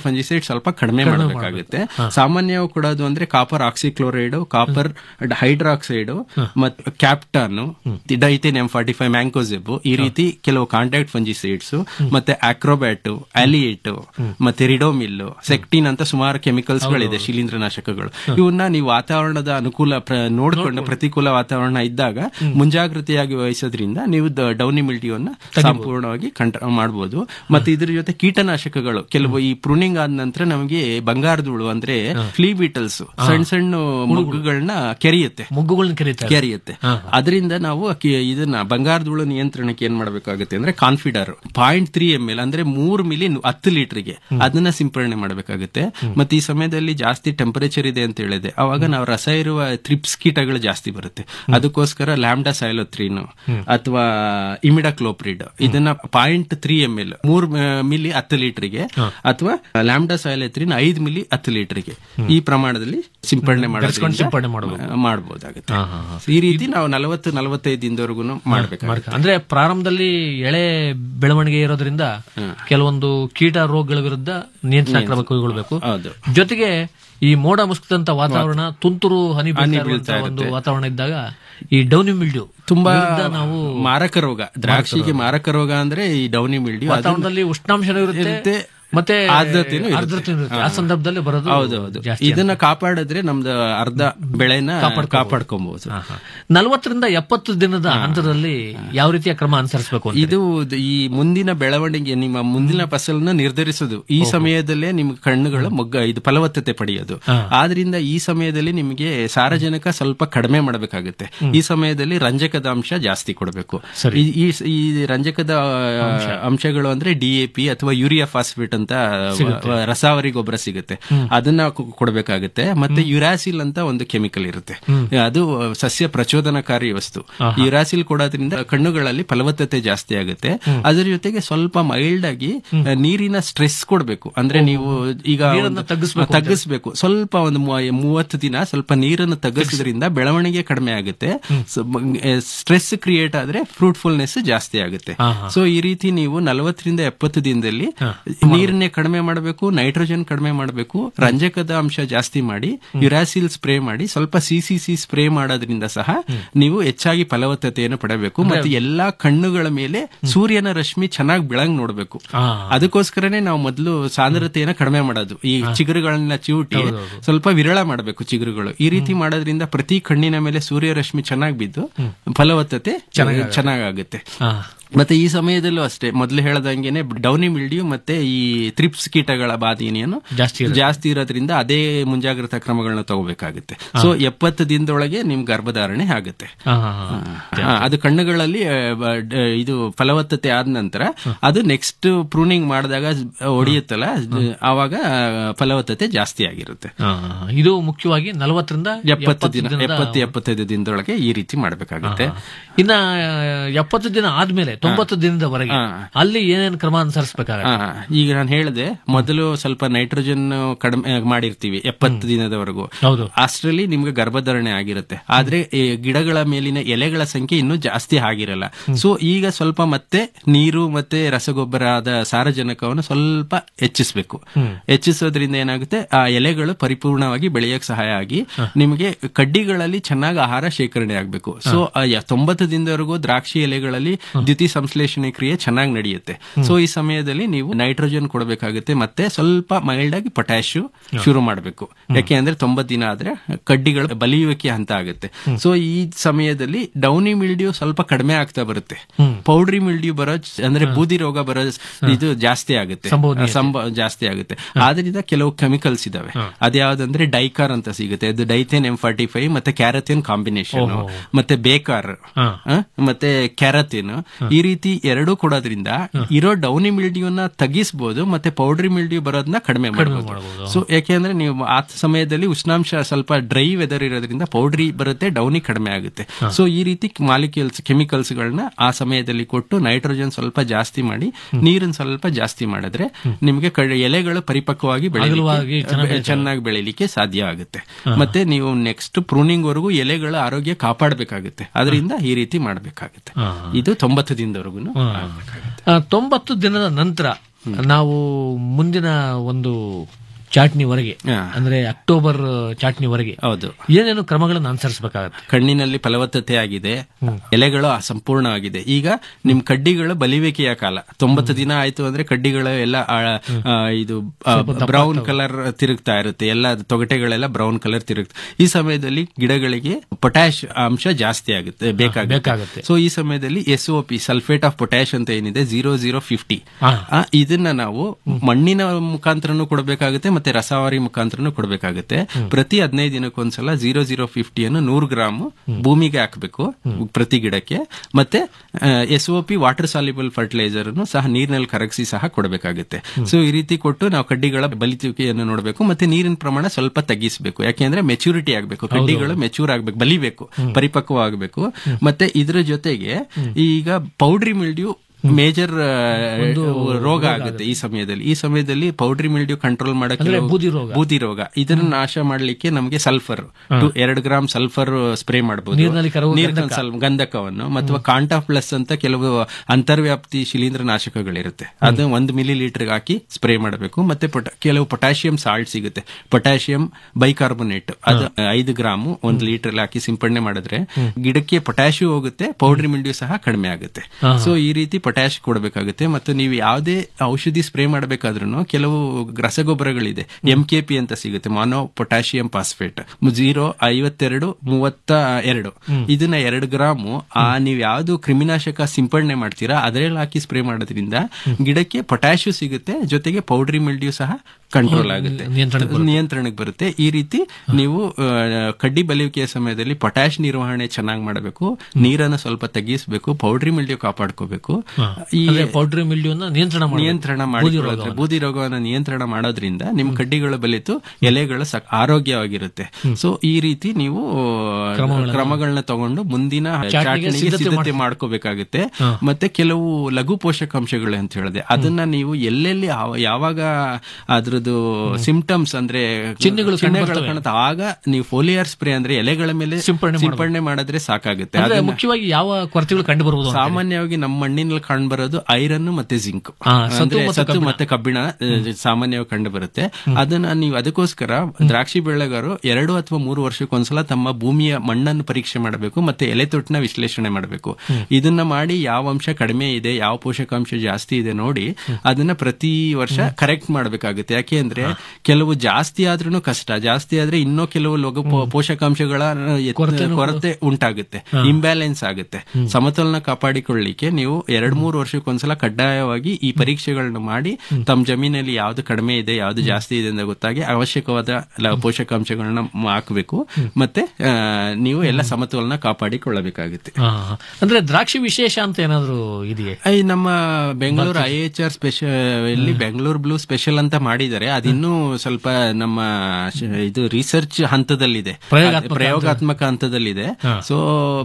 ಕಂಟೆಂಟ್ ಸ್ವಲ್ಪ ಕಡಿಮೆ ಮಾಡಬೇಕಾಗುತ್ತೆ ಸಾಮಾನ್ಯವಾಗಿ ಕೊಡೋದು ಅಂದ್ರೆ ಕಾಪರ್ ಆಕ್ಸಿಕ್ಲೋರೈಡ್ ಕಾಪರ್ ಹೈಡ್ರಾಕ್ಸೈಡ್ ಮತ್ತೆ captan Dithane M forty five mancozeb ಈ ರೀತಿ ಕೆಲವು ಕಾಂಟ್ಯಾಕ್ಟ್ ಫಂಜಿಸೈಡ್ಸ್ ಮತ್ತೆ ಆಕ್ರೋಬ್ಯಾಟ್ ಅಲಿಯೇಟ್ ಮತ್ತೆ ರಿಡೋಮಿಲ್ ಸೆಕ್ಟಿನ್ ಅಂತ ಸುಮಾರು ಕೆಮಿಕಲ್ಸ್ ಗಳಿದೆ ಶಿಲೀಂಧ್ರನಾಶಕಗಳು ಇವನ್ನ ನೀವು ವಾತಾವರಣದ ಅನುಕೂಲ ಪ್ರ- ನೋಡ್ಕೊಂಡು ಪ್ರತಿಕೂಲ ವಾತಾವರಣ ಇದ್ದಾಗ ಮುಂಜಾಗ್ರತೆಯಾಗಿ ವಹಿಸೋದ್ರಿಂದ ನೀವು ದ- ಡೌನಿ ಮಿಲ್ಟಿಯನ್ನ ಸಂಪೂರ್ಣವಾಗಿ ಕಂಟ್ರೋಲ್ ಮಾಡಬಹುದು ಮತ್ತೆ ಇದ್ರ ಜೊತೆ ಕೀಟನಾಶಕಗಳು ಕೆಲವು ಈ ಪ್ರೂನಿಂಗ್ ಆದ ನಂತರ ನಮಗೆ ಬಂಗಾರಧೂಳು ಅಂದ್ರೆ ಫ್ಲೀ ಬೀಟಲ್ಸ್ ಸಣ್ಣ ಸಣ್ಣ ಮೊಗ್ಗುಗಳನ್ನ ಕೆರೆಯುತ್ತೆ ಮೊಗ್ಗುಗಳನ್ನ ಕೆರೀತಾರೆ ಕೆರೆಯುತ್ತೆ ಅದರಿಂದ ನಾವು ಕಿ- ಇದನ್ನ ಬಂಗಾರಧೂಳು ನಿಯಂತ್ರಣಕ್ಕೆ ಏನ್ ಮಾಡಬೇಕಾಗುತ್ತೆ ಅಂದ್ರೆ Confidor point three M L ಅಂದ್ರೆ ಮೂರು ಮಿಲಿ ಹತ್ತು ಲೀಟರ್ಗೆ ಅದನ್ನ ಸಿಂಪಡಣೆ ಮಾಡಬೇಕಾಗುತ್ತೆ ಮತ್ತೆ ಈ ಸಮಯದಲ್ಲಿ ಜಾಸ್ತಿ ಟೆಂಪರೇಚರ್ ಇದೆ ಅಂತ ಹೇಳಿದೆ ಅವಾಗ ನಾವು ರಸ ಇರುವ ಥ್ರಿಪ್ಸ್ ಕೀಟಗಳು ಜಾಸ್ತಿ ಬರುತ್ತೆ ಅದಕ್ಕೋಸ್ಕರ ಲ್ಯಾಂಡಾ ಸೈಲೋತ್ರಿನ್ ಅಥವಾ ಇಮಿಡಾಕ್ಲೋಪ್ರಿಡ್ ಇದನ್ನ ಪಾಯಿಂಟ್ ತ್ರೀ ಎಂ ಎಲ್ ಮೂರ್ ಮಿಲಿ ಹತ್ತು ಲೀಟರ್ಗೆ ಅಥವಾ ಲ್ಯಾಂಡಾ ಸೈಲೋತ್ರಿನ್ ಐದು ಮಿಲಿ ಹತ್ತು ಲೀಟರ್ಗೆ ಈ ಪ್ರಮಾಣದಲ್ಲಿ ಸಿಂಪಡಣೆ ಬೆರೆಸ್ಕೊಂಡು ಸಿಂಪಡಣೆ ಮಾಡೋದ್ರಿಂದ ಮಾಡ್ಬೇಕು. ಮಾಡಬಹುದಾಗುತ್ತೆ ಈ ರೀತಿ ನಾವು ನಲವತ್ತು ನಲವತ್ತೈದು ದಿನದವರೆಗೂ ಮಾಡಬೇಕಾಗುತ್ತೆ ಅಂದ್ರೆ ಪ್ರಾರಂಭದಲ್ಲಿ ಎಳೆ ಬೆಳವಣಿಗೆ ಇರೋದ್ರಿಂದ ಕೆಲವೊಂದು ಕೀಟ ರೋಗಗಳ ವಿರುದ್ಧ ನಿಯಂತ್ರಣ ಕ್ರಮ ಕೈಗೊಳ್ಳಬೇಕು ಹೌದು ಜೊತೆಗೆ ಈ ಮೋಡ ಮುಸುಕಿದಂತ ವಾತಾವರಣ ತುಂತುರು ಹನಿ ಹನಿ ಬೀಳ್ತಾ ಬೀಳ್ತಾ ಇರುವಂತ ಒಂದು ಇರುತ್ತೆ. ವಾತಾವರಣ ಇದ್ದಾಗ ಈ ಡೌನಿ ಮಿಲ್ಡ್ಯೂ ತುಂಬಾ ನಾವು ಮಾರಕ ರೋಗ ದ್ರಾಕ್ಷಿಗೆ ಮಾರಕ ರೋಗ ಅಂದ್ರೆ ಈ ಡೌನಿ ಮಿಲ್ಡಿ ವಾತಾವರಣದಲ್ಲಿ ಉಷ್ಣಾಂಶನೂ ಇರುತ್ತೆ ಇರುತ್ತೆ. ಮತ್ತೆ ಆರ್ದ್ರತೆನೂ ಇರುತ್ತೆ. ಆರ್ದ್ರತೆನೂ ಇರುತ್ತೆ. ಆ ಸಂದರ್ಭದಲ್ಲಿ ಬರೋದು ಹೌದೌದು ಜಾಸ್ತಿ ಇದನ್ನ ಕಾಪಾಡಿದ್ರೆ ನಮ್ದು ಅರ್ಧ ಬೆಳೆನ ಕಾಪಾಡ್ಕೊಬಹುದು ನಲವತ್ತರಿಂದ ಎಪ್ಪತ್ತು ದಿನದ ಹಂತದಲ್ಲಿ ಯಾವ ರೀತಿಯ ಕ್ರಮ ಅನುಸರಿಸಬೇಕು ಅಂತ ಇದು ದ- ಈ ಮುಂದಿನ ಬೆಳವಣಿಗೆ ನಿಮ್ಮ ಮುಂದಿನ ಫಸಲನ್ನ ನಿರ್ಧರಿಸೋದು ಈ ಸಮಯದಲ್ಲೇ ನಿಮ್ಗೆ ಕಣ್ಣುಗಳು ಮೊಗ್ಗ ಇದು ಫಲವತ್ತತೆ ಪಡೆಯೋದು ಆದ್ರಿಂದ ಈ ಸಮಯದಲ್ಲಿ ನಿಮಗೆ ಸಾರಜನಕ ಸ್ವಲ್ಪ ಕಡಿಮೆ ಮಾಡಬೇಕಾಗುತ್ತೆ ಈ ಸಮಯದಲ್ಲಿ ರಂಜಕದ ಅಂಶ ಜಾಸ್ತಿ ಕೊಡಬೇಕು ಈ ಈ- ಈ ರಂಜಕದ ಆ, ಅಂಶಗಳು ಅಂದ್ರೆ ಡಿಎಪಿ ಅಥವಾ ಯೂರಿಯಾ ಫಾಸ್ಫೇಟ್ ಅಂತ ವ- ರಸಾವರಿ ಗೊಬ್ಬರ ಸಿಗುತ್ತೆ ಅದನ್ನ ಕೊ- ಕೊಡಬೇಕಾಗುತ್ತೆ ಮತ್ತೆ ಯುರಾಸಿಲ್ ಅಂತ ಒಂದು ಕೆಮಿಕಲ್ ಇರುತ್ತೆ ಅದು ಸಸ್ಯ ಪ್ರಚೋದನಕಾರಿ ವಸ್ತು ಯುರಾಸಿಲ್ ಕೊಡೋದ್ರಿಂದ ಕಣ್ಣುಗಳಲ್ಲಿ ಫಲವತ್ತತೆ ಜಾಸ್ತಿ ಆಗುತ್ತೆ ಅದರ ಜೊತೆಗೆ ಸ್ವಲ್ಪ ಮೈಲ್ಡ್ ಆಗಿ ಆ, ನೀರಿನ ಸ್ಟ್ರೆಸ್ ಕೊಡಬೇಕು ಅಂದ್ರೆ ನೀವು ಈಗ ನೀರನ್ನ ಒಂದು- ತಗ್ಗಿಸ್ಬೇಕು ತಗ್ಗಿಸ್ಬೇಕು ಸ್ವಲ್ಪ ಒಂದು ಮೂವ- ಮೂವತ್ತು ದಿನ ಸ್ವಲ್ಪ ನೀರನ್ನು ತಗ್ಗಿಸೋದ್ರಿಂದ ಬೆಳವಣಿಗೆ ಕಡಿಮೆ ಆಗುತ್ತೆ ಸ್ಟ್ರೆಸ್ ಕ್ರಿಯೇಟ್ ಆದ್ರೆ ಫ್ರೂಟ್ಫುಲ್ನೆಸ್ ಜಾಸ್ತಿ ಆಗುತ್ತೆ ಸೊ ಈ ರೀತಿ ನೀವು ನಲವತ್ತರಿಂದ ಎಪ್ಪತ್ತು ದಿನದಲ್ಲಿ ನೀರನ್ನೇ ಕಡಿಮೆ ಮಾಡಬೇಕು ನೈಟ್ರೋಜನ್ ಕಡಿಮೆ ಮಾಡಬೇಕು ರಂಜಕದ ಅಂಶ ಜಾಸ್ತಿ ಮಾಡಿ ಯುರಾಸಿಲ್ ಸ್ಪ್ರೇ ಮಾಡಿ ಸ್ವಲ್ಪ ಸಿ ಸಿ ಸಿ ಸ್ಪ್ರೇ ಮಾಡೋದ್ರಿಂದ ಸಹ ನೀವು ಹೆಚ್ಚಾಗಿ ಫಲವತ್ತತೆಯನ್ನು ಪಡೆಯಬೇಕು ಮತ್ತೆ ಎಲ್ಲಾ ಕಣ್ಣುಗಳ ಮೇಲೆ ಸೂರ್ಯನ ರಶ್ಮಿ ಚೆನ್ನಾಗಿ ಬೆಳಂಗ್ ನೋಡಬೇಕು ಅದಕ್ಕೋಸ್ಕರನೇ ನಾವು ಮೊದಲು ಸಾಂದ್ರತೆಯನ್ನು ಕಡಿಮೆ ಮಾಡೋದು ಈ ಚಿಗುರುಗಳನ್ನ ಚಿವುಟಿ ಸ್ವಲ್ಪ ವಿರಳ ಮಾಡಬೇಕು ಚಿಗುರುಗಳು ಈ ರೀತಿ ಮಾಡೋದ್ರಿಂದ ಪ್ರತಿ ಕಣ್ಣಿನ ಮೇಲೆ ಸೂರ್ಯರಶ್ಮಿ ಚೆನ್ನಾಗಿ ಬಿದ್ದು ಫಲವತ್ತತೆ ಚೆನ್ನಾಗಾಗುತ್ತೆ ಮತ್ತೆ ಈ ಸಮಯದಲ್ಲೂ ಅಷ್ಟೇ ಮೊದಲು ಹೇಳದಂಗೆನೆ ಡೌನಿ ಮಿಲ್ಡಿಯು ಮತ್ತೆ ಈ ಥ್ರಿಪ್ಸ್ ಕೀಟಗಳ ಬಾಧೆಯನ್ನು ಜಾಸ್ತಿ ಜಾಸ್ತಿ ಇರೋದ್ರಿಂದ ಅದೇ ಮುಂಜಾಗ್ರತಾ ಕ್ರಮಗಳನ್ನ ತಗೋಬೇಕಾಗುತ್ತೆ ಸೊ ಎಪ್ಪತ್ತು ದಿನದೊಳಗೆ ನಿಮ್ ಗರ್ಭಧಾರಣೆ ಆಗುತ್ತೆ ಹಾ, ಹಾ, ಹಾ. ಹಾ, ಅದು ಕಣ್ಣುಗಳಲ್ಲಿ ಆ, ಬ- ಡ- ಇದು ಫಲವತ್ತತೆ ಆದ ನಂತರ ಅದು ನೆಕ್ಸ್ಟ್ ಪ್ರೂನಿಂಗ್ ಮಾಡಿದಾಗ ಹೊಡಿಯುತ್ತಲ್ಲ ಆವಾಗ ಆ, ಫಲವತ್ತತೆ ಜಾಸ್ತಿ ಆಗಿರುತ್ತೆ ಹಾ, ಇದು ಮುಖ್ಯವಾಗಿ ನಲವತ್ತರಿಂದ ಎಪ್ಪತ್ತು ದಿನ ದಿನದ- ಎಪ್ಪತ್ತು ಎಪ್ಪತ್ತೈದು ದಿನದೊಳಗೆ ಈ ರೀತಿ ಮಾಡಬೇಕಾಗುತ್ತೆ ಇನ್ನ ಎಪ್ಪತ್ತು ದಿನ ಆದ್ಮೇಲೆ ತೊಂಬತ್ತು ದಿನದವರೆಗೆ ಅಲ್ಲಿ ಏನೇನು ಕ್ರಮ ಅನುಸರಿಸಬೇಕಾಗುತ್ತೆ ಹಾ, ಈಗ ನಾನು ಹೇಳಿದೆ ಮೊದಲು ಸ್ವಲ್ಪ ನೈಟ್ರೋಜನ್ ಕಡಿಮೆ ಮಾಡಿರ್ತೀವಿ ಎಪ್ಪತ್ತು ದಿನದವರೆಗೂ ಹೌದು ಅಷ್ಟರಲ್ಲಿ ನಿಮ್ಗೆ ಗರ್ಭಧಾರಣೆ ಆಗಿರುತ್ತೆ ಆದ್ರೆ ಈ ಗಿಡಗಳ ಮೇಲಿನ ಎಲೆಗಳ ಸಂಖ್ಯೆ ಇನ್ನೂ ಜಾಸ್ತಿ ಆಗಿರಲ್ಲ ಸೊ ಈಗ ಸ್ವಲ್ಪ ಮತ್ತೆ ನೀರು ಮತ್ತೆ ರಸಗೊಬ್ಬರ ಆದ ಸಾರಜನಕವನ್ನು ಸ್ವಲ್ಪ ಹೆಚ್ಚಿಸಬೇಕು ಹೆಚ್ಚಿಸೋದ್ರಿಂದ ಏನಾಗುತ್ತೆ ಆ ಎಲೆಗಳು ಪರಿಪೂರ್ಣವಾಗಿ ಬೆಳೆಯಕ್ಕೆ ಸಹಾಯ ಆಗಿ ನಿಮಗೆ ಕಡ್ಡಿಗಳಲ್ಲಿ ಚೆನ್ನಾಗಿ ಆಹಾರ ಶೇಖರಣೆ ಆಗಬೇಕು ಸೊ ತೊಂಬತ್ತು ದಿನದವರೆಗೂ ದ್ರಾಕ್ಷಿ ಎಲೆಗಳಲ್ಲಿ ದ್ಯುತಿ ಸಂಶ್ಲೇಷಣೆ ಕ್ರಿಯೆ ಚೆನ್ನಾಗಿ ನಡೆಯುತ್ತೆ ಸೊ ಈ ಸಮಯದಲ್ಲಿ ನೀವು ನೈಟ್ರೋಜನ್ ಕೊಡಬೇಕಾಗುತ್ತೆ ಮತ್ತೆ ಸ್ವಲ್ಪ ಮೈಲ್ಡ್ ಆಗಿ ಪೊಟ್ಯಾಶು ಶುರು ಮಾಡಬೇಕು ಯಾಕೆ ಅಂದ್ರೆ ತೊಂಬತ್ತು ದಿನ ಆದ್ರೆ ಕಡ್ಡಿಗಳು ಬಲಿಯುವಿಕೆ ಹಂತ ಆಗುತ್ತೆ ಸೊ ಈ ಸಮಯದಲ್ಲಿ ಡೌನಿ ಮಿಲ್ಡ್ಯೂ ಸ್ವಲ್ಪ ಕಡಿಮೆ ಆಗ್ತಾ ಬರುತ್ತೆ ಪೌಡ್ರಿ ಮಿಲ್ಡ್ಯೂ ಬರೋ ಅಂದ್ರೆ ಬೂದಿ ರೋಗ ಬರೋ ಇದು ಜಾಸ್ತಿ ಆಗುತ್ತೆ ಸಂಭವನೀಯತೆ. ಸಂಭ ಜಾಸ್ತಿ ಆಗುತ್ತೆ ಆದ್ರಿಂದ ಕೆಲವು ಕೆಮಿಕಲ್ಸ್ ಇದಾವೆ ಅದ್ಯಾವ್ದಂದ್ರೆ ಡೈಕಾರ್ ಅಂತ ಸಿಗುತ್ತೆ ಅದು ಡೈಥೇನ್ ಎಂ ಫಾರ್ಟಿ ಫೈವ್ ಮತ್ತೆ ಕ್ಯಾರಥಿನ್ ಕಾಂಬಿನೇಷನ್ ಓಹೋ. ಮತ್ತೆ ಬೇಕಾರ್ ಆ, ಮತ್ತೆ ಕ್ಯಾರಥಿನ್ ಈ ರೀತಿ ಎರಡೂ ಕೊಡೋದ್ರಿಂದ ಇರೋ ಡೌನಿ ಮಿಲ್ಡ್ಯೂನ ತಗ್ಗಿಸಬಹುದು ಮತ್ತೆ ಪೌಡ್ರಿ ಮಿಲ್ಡ್ಯೂ ಬರೋದನ್ನ ಕಡಿಮೆ ಮಾಡಬಹುದು ಸೊ ಯಾಕೆಂದ್ರೆ ನೀವು ಆ ಸಮಯದಲ್ಲಿ ಉಷ್ಣಾಂಶ ಸ್ವಲ್ಪ ಡ್ರೈ ವೆದರ್ ಇರೋದ್ರಿಂದ ಪೌಡ್ರಿ ಬರುತ್ತೆ ಡೌನಿ ಕಡಿಮೆ ಆಗುತ್ತೆ ಸೊ ಈ ರೀತಿ ಮಾಲಿಕ್ಯೂಲ್ಸ್ ಕೆಮಿಕಲ್ಸ್ ಗಳನ್ನ ಆ ಸಮಯದಲ್ಲಿ ಕೊಟ್ಟು ನೈಟ್ರೋಜನ್ ಸ್ವಲ್ಪ ಜಾಸ್ತಿ ಮಾಡಿ ನೀರನ್ನ ಸ್ವಲ್ಪ ಜಾಸ್ತಿ ಮಾಡಿದ್ರೆ ನಿಮಗೆ ಕಡೆ ಎಲೆಗಳು ಪರಿಪಕ್ವವಾಗಿ ಅಗಲವಾಗಿ ಬೆಳೆಯಲಿಕ್ಕೆ ಚೆನ್ನಾಗಿ ಚೆನ್ನಾಗಿ ಬೆಳಿಲಿಕ್ಕೆ ಸಾಧ್ಯ ಆಗುತ್ತೆ ಮತ್ತೆ ನೀವು ನೆಕ್ಸ್ಟ್ ಪ್ರೂನಿಂಗ್ ವರೆಗೂ ಎಲೆಗಳ ಆರೋಗ್ಯ ಕಾಪಾಡಬೇಕಾಗುತ್ತೆ ಅದರಿಂದ ಈ ರೀತಿ ಮಾಡಬೇಕಾಗುತ್ತೆ ಇದು ತೊಂಬತ್ತು ದಿನದವರೆಗೂ ಆ, ತೊಂಬತ್ತು ದಿನದ ನಂತರ ನಾವು ಮುಂದಿನ ಒಂದು ಚಾಟ್ನಿವರೆಗೆ ಹಾ. ಅಂದ್ರೆ ಅಕ್ಟೋಬರ್ ಚಾಟ್ನಿವರೆಗೆ ಹೌದು ಏನೇನು ಕ್ರಮಗಳನ್ನು ಅನುಸರಿಸಬೇಕಾಗತ್ತೆ ಕಣ್ಣಿನಲ್ಲಿ ಫಲವತ್ತತೆ ಆಗಿದೆ ಎಲೆಗಳು ಅಸಂಪೂರ್ಣವಾಗಿದೆ ಈಗ ನಿಮ್ ಕಡ್ಡಿಗಳು ಬಲಿಬೇಕೆಯ ಕಾಲ ತೊಂಬತ್ತು ದಿನ ಆಯ್ತು ಅಂದ್ರೆ ಕಡ್ಡಿಗಳು ಎಲ್ಲ ಆ, ಆ, ಇದು ಬ್ರೌನ್ ಕಲರ್ ತಿರುಗ್ತಾ ಇರುತ್ತೆ ಎಲ್ಲ ತೊಗಟೆಗಳೆಲ್ಲ ಬ್ರೌನ್ ಕಲರ್ ತಿರುಗುತ್ತೆ ಈ ಸಮಯದಲ್ಲಿ ಗಿಡಗಳಿಗೆ ಪೊಟ್ಯಾಶ್ ಅಂಶ ಜಾಸ್ತಿ ಆಗುತ್ತೆ ಬೇಕಾಗುತ್ತೆ. ಬೇಕಾಗುತ್ತೆ ಸೊ ಈ ಸಮಯದಲ್ಲಿ S O P sulphate of potash ಅಂತ ಏನಿದೆ ಜೀರೋ ಜೀರೋ ಫಿಫ್ಟಿ ಹಾ. ಇದನ್ನ ನಾವು ಮಣ್ಣಿನ ಮುಖಾಂತರನು ಕೊಡಬೇಕಾಗುತ್ತೆ ಮತ್ತೆ ರಸಾವರಿ ಮುಖಾಂತರನು ಕೊಡಬೇಕಾಗುತ್ತೆ ಪ್ರತಿ ಹದಿನೈದು ದಿನಕ್ಕೊಂದ್ಸಲ ಜೀರೋ ಜೀರೋ ಫಿಫ್ಟಿಯನ್ನು ನೂರು ಗ್ರಾಮ್ ಭೂಮಿಗೆ ಹಾಕಬೇಕು ಪ್ರತಿ ಗಿಡಕ್ಕೆ ಮತ್ತೆ S O P water soluble fertiliser ಅನ್ನು ಸಹ ನೀರಿನಲ್ಲಿ ಕರಗಿಸಿ ಸಹ ಕೊಡಬೇಕಾಗುತ್ತೆ ಸೊ ಈ ರೀತಿ ಕೊಟ್ಟು ನಾವು ಕಡ್ಡಿಗಳ ಬಲಿಸುವಿಕೆಯನ್ನು ನೋಡಬೇಕು ಮತ್ತೆ ನೀರಿನ ಪ್ರಮಾಣ ಸ್ವಲ್ಪ ತಗ್ಗಿಸಬೇಕು ಯಾಕೆಂದ್ರೆ ಮೆಚುರಿಟಿ ಆಗಬೇಕು ಕಡ್ಡಿಗಳು ಮೆಚೂರ್ ಆಗಬೇಕು ಬಲಿಬೇಕು ಪರಿಪಕ್ವ ಆಗಬೇಕು ಮತ್ತೆ ಇದ್ರ ಜೊತೆಗೆ ಈಗ ಪೌಡ್ರಿ ಮಿಲ್ಡ್ಯೂ ಮೇಜರ್ ರೋಗ ಆಗುತ್ತೆ ಈ ಸಮಯದಲ್ಲಿ ಈ ಸಮಯದಲ್ಲಿ ಪೌಡ್ರಿ ಮಿಲ್ಡ್ಯೂ ಕಂಟ್ರೋಲ್ ಮಾಡಕ್ಕೆ ಅಂದ್ರೆ ನಾವು- ಬೂದಿ ರೋಗ. ಬೂದಿ ರೋಗ ಇದನ್ನ ನಾಶ ಮಾಡ್ಲಿಕ್ಕೆ ನಮಗೆ ಸಲ್ಫರ್ ಎರಡು ಗ್ರಾಮ್ ಸಲ್ಫರ್ ಸ್ಪ್ರೇ ಮಾಡಬಹುದು ನೀರಿನಲ್ಲಿ ಕರಗುವ ಗಂಧಕ. ಗಂಧಕವನ್ನು ಮತ್ತು ಕಾಂಟಾ ಪ್ಲಸ್ ಅಂತ ಕೆಲವು ಅಂತರ್ವ್ಯಾಪ್ತಿ ಶಿಲೀಂಧ್ರ ನಾಶಕಗಳಿರುತ್ತೆ ಅದು ಒಂದು ಮಿಲಿ ಲೀಟರ್ ಹಾಕಿ ಸ್ಪ್ರೇ ಮಾಡಬೇಕು ಮತ್ತೆ ಪೊಟ- ಕೆಲವು ಪೊಟ್ಯಾಷಿಯಂ ಸಾಲ್ಟ್ ಸಿಗುತ್ತೆ ಪೊಟ್ಯಾಷಿಯಂ ಬೈಕಾರ್ಬೊನೇಟ್ ಅದು ಐದು ಗ್ರಾಮ್ ಒಂದು ಲೀಟರ್ ಹಾಕಿ ಸಿಂಪಡಣೆ ಮಾಡಿದ್ರೆ ಗಿಡಕ್ಕೆ ಪೊಟ್ಯಾಷಿಯಂ ಹೋಗುತ್ತೆ ಪೌಡ್ರಿ ಮಿಲ್ಡ್ಯೂ ಸಹ ಕಡಿಮೆ ಆಗುತ್ತೆ ಹಾ. ಸೊ ಈ ರೀತಿ ಪೊಟ್ಯಾಶ್ ಕೊಡಬೇಕಾಗುತ್ತೆ ಮತ್ತು ನೀವು ಯಾವುದೇ ಔಷಧಿ ಸ್ಪ್ರೇ ಮಾಡಬೇಕಾದ್ರೂ ಕೆಲವು ರಸಗೊಬ್ಬರಗಳಿದೆ ಎಂ ಕೆ ಪಿ ಅಂತ ಸಿಗುತ್ತೆ ಮಾನೋ ಪೊಟ್ಯಾಷಿಯಂ ಫಾಸ್ಫೇಟ್ ಜೀರೋ ಐವತ್ತೆರಡು ಮೂವತ್ತ ಎರಡು ಇದನ್ನ ಎರಡು ಗ್ರಾಮು ಆ ನೀವು ಯಾವ್ದು ಕ್ರಿಮಿನಾಶಕ ಸಿಂಪಡಣೆ ಮಾಡ್ತೀರಾ ಅದರಲ್ಲಿ ಹಾಕಿ ಸ್ಪ್ರೇ ಮಾಡೋದ್ರಿಂದ ಗಿಡಕ್ಕೆ ಪೊಟ್ಯಾಶಿಯಂ ಸಿಗುತ್ತೆ ಜೊತೆಗೆ ಪೌಡ್ರಿ ಮಿಲ್ಡ್ಯೂ ಸಹ ಕಂಟ್ರೋಲ್ ಆಗುತ್ತೆ ನಿಯಂತ್ರಣಕ್ಕೆ ನಿಯಂತ್ರಣಕ್ಕೆ ಬರುತ್ತೆ ಈ ರೀತಿ ನೀವು ಆ, ಕಡ್ಡಿ ಬಲಿಯುವಿಕೆಯ ಸಮಯದಲ್ಲಿ ಪೊಟ್ಯಾಶ್ ನಿರ್ವಹಣೆ ಚೆನ್ನಾಗಿ ಮಾಡಬೇಕು ನೀರನ್ನು ಸ್ವಲ್ಪ ತಗ್ಗಿಸಬೇಕು ಪೌಡ್ರಿ ಮಿಲ್ಡ್ಯೂ ಕಾಪಾಡ್ಕೋಬೇಕು ಈ ಪೌಡ್ರಿ ಮಿಲ್ಡ್ಯೂನ ನಿಯಂತ್ರಣ ಮಾಡ್ಬೇಕು. ನಿಯಂತ್ರಣ ಬೂದಿ ಮಾಡಿಕೊಳ್ಳೋದ್ರೆ ರೋಗವನ್ನು. ಬೂದಿ ರೋಗವನ್ನು ನಿಯಂತ್ರಣ ಮಾಡೋದ್ರಿಂದ ನಿಮ್ಮ ಕಡ್ಡಿಗಳು ಬಲಿತು ಎಲೆಗಳು ಸಕ್ ಆರೋಗ್ಯವಾಗಿರುತ್ತೆ ಸೊ ಈ ರೀತಿ ನೀವು ಕ್ರಮಗಳನ್ನ- ಕ್ರಮಗಳನ್ನ ತಗೊಂಡು ಮುಂದಿನ ಚಾಟ್ನಿಗೆ ಚಾಟ್ನಿಗೆ ಸಿದ್ಧತೆ ಸಿದ್ಧತೆ ಮಾಡ್ಕೊ- ಮಾಡ್ಕೋಬೇಕಾಗುತ್ತೆ ಮತ್ತೆ ಕೆಲವು ಲಘು ಪೋಷಕಾಂಶಗಳು ಅಂತ ಹೇಳಿದೆ ಅದನ್ನ ನೀವು ಎಲ್ಲೆಲ್ಲಿ ಯಾವ- ಯಾವಾಗ ಅದ್ರದ್ದು ಸಿಂಪ್ಟಮ್ಸ್ ಅಂದ್ರೆ ಚಿಹ್ನೆಗಳು ಚಿಹ್ನೆಗಳು ಕಂಡುಬರ್ತವೆ. ಕಾಣುತ್ತೆ ಆಗ ನೀವು ಫೋಲಿಯರ್ ಸ್ಪ್ರೇ ಅಂದ್ರೆ ಎಲೆಗಳ ಮೇಲೆ ಸಿಂಪಡಣೆ ಸಿಂಪಡಣೆ ಮಾಡಿದ್ರೆ ಸಾಕಾಗುತ್ತೆ ಅಂದ್ರೆ ಅದನ್ನ- ಮುಖ್ಯವಾಗಿ ಯಾವ ಕೊರತೆಗಳು ಕಂಡು ಬರುವುದು ಸಾಮಾನ್ಯವಾಗಿ ನಮ್ಮ ಮಣ್ಣಿನಲ್ಲಿ ಕಂಡು ಬರೋದು ಐರನ್ ಮತ್ತೆ ಜಿಂಕ್ ಹಾ, ಸತು ಅಂದ್ರೆ ಮತ್ತು ಸತ್ತು ಕಬ್ಬಿಣ. ಮತ್ತೆ ಕಬ್ಬಿಣ ಆ, ಸಾಮಾನ್ಯವಾಗಿ ಕಂಡು ಬರುತ್ತೆ ಅದನ್ನ ನೀವು ಅದಕ್ಕೋಸ್ಕರ ದ್ರಾಕ್ಷಿ ಬೆಳೆಗಾರರು ಎರಡು ಅಥವಾ ಮೂರು ವರ್ಷಕ್ಕೊಂದ್ಸಲ ತಮ್ಮ ಭೂಮಿಯ ಮಣ್ಣನ್ನು ಪರೀಕ್ಷೆ ಮಾಡಬೇಕು ಮತ್ತೆ ಎಲೆ ತೊಟ್ಟಿನ ವಿಶ್ಲೇಷಣೆ ಮಾಡಬೇಕು ಇದನ್ನ ಮಾಡಿ ಯಾವ ಅಂಶ ಕಡಿಮೆ ಇದೆ ಯಾವ ಪೋಷಕಾಂಶ ಜಾಸ್ತಿ ಇದೆ ನೋಡಿ ಅದನ್ನ ಪ್ರತಿ ವರ್ಷ ಕರೆಕ್ಟ್ ಮಾಡಬೇಕಾಗುತ್ತೆ ಯಾಕೆ ಅಂದ್ರೆ ಕೆಲವು ಜಾಸ್ತಿ ಆದ್ರೂ ಕಷ್ಟ ಜಾಸ್ತಿ ಆದ್ರೆ ಇನ್ನೂ ಕೆಲವು ಲಘು ಪೋ- ಪೋಷಕಾಂಶಗಳ ಎತ್- ಕೊರತೆನೂ- ಕೊರತೆ ಉಂಟಾಗುತ್ತೆ ಇಂಬ್ಯಾಲೆನ್ಸ್ ಆಗುತ್ತೆ ಸಮತೋಲನ ಕಾಪಾಡಿಕೊಳ್ಳಿಕ್ಕೆ ನೀವು ಎರಡ್ ಮೂರು ವರ್ಷಕ್ಕೊಂದ್ಸಲ ಕಡ್ಡಾಯವಾಗಿ ಈ ಪರೀಕ್ಷೆಗಳನ್ನ ಮಾಡಿ ತಮ್ಮ ಜಮೀನಲ್ಲಿ ಯಾವ್ದು ಕಡಿಮೆ ಇದೆ ಯಾವ್ದು ಜಾಸ್ತಿ ಇದೆ ಅಂತ ಗೊತ್ತಾಗಿ ಅವಶ್ಯಕವಾದ ಲ- ಪೋಷಕಾಂಶಗಳನ್ನ ಮ- ಹಾಕ್ಬೇಕು ಮತ್ತೆ ಆ, ನೀವು ಎಲ್ಲ ಸಮತೋಲನ ಕಾಪಾಡಿಕೊಳ್ಳಬೇಕಾಗುತ್ತೆ ಹಾ, ಹಾ. ಅಂದ್ರೆ ದ್ರಾಕ್ಷಿ ವಿಶೇಷ ಅಂತ ಏನಾದ್ರು ಇದೆಯೇ ಐ ನಮ್ಮ Bengaluru I H R special ಇಲ್ಲಿ ಬೆಂಗಳೂರು ಬ್ಲೂ ಸ್ಪೆಷಲ್ ಅಂತ ಮಾಡಿದ್ದಾರೆ ಅದಿನ್ನೂ ಸ್ವಲ್ಪ ನಮ್ಮ ಶ- ಇದು ರಿಸರ್ಚ್ ಹಂತದಲ್ಲಿದೆ ಪ್ರಯೋಗಾತ್ಮಕ ಅದ್ ಪ್ರಯೋಗಾತ್ಮಕ ಹಂತದಲ್ಲಿದೆ ಸೊ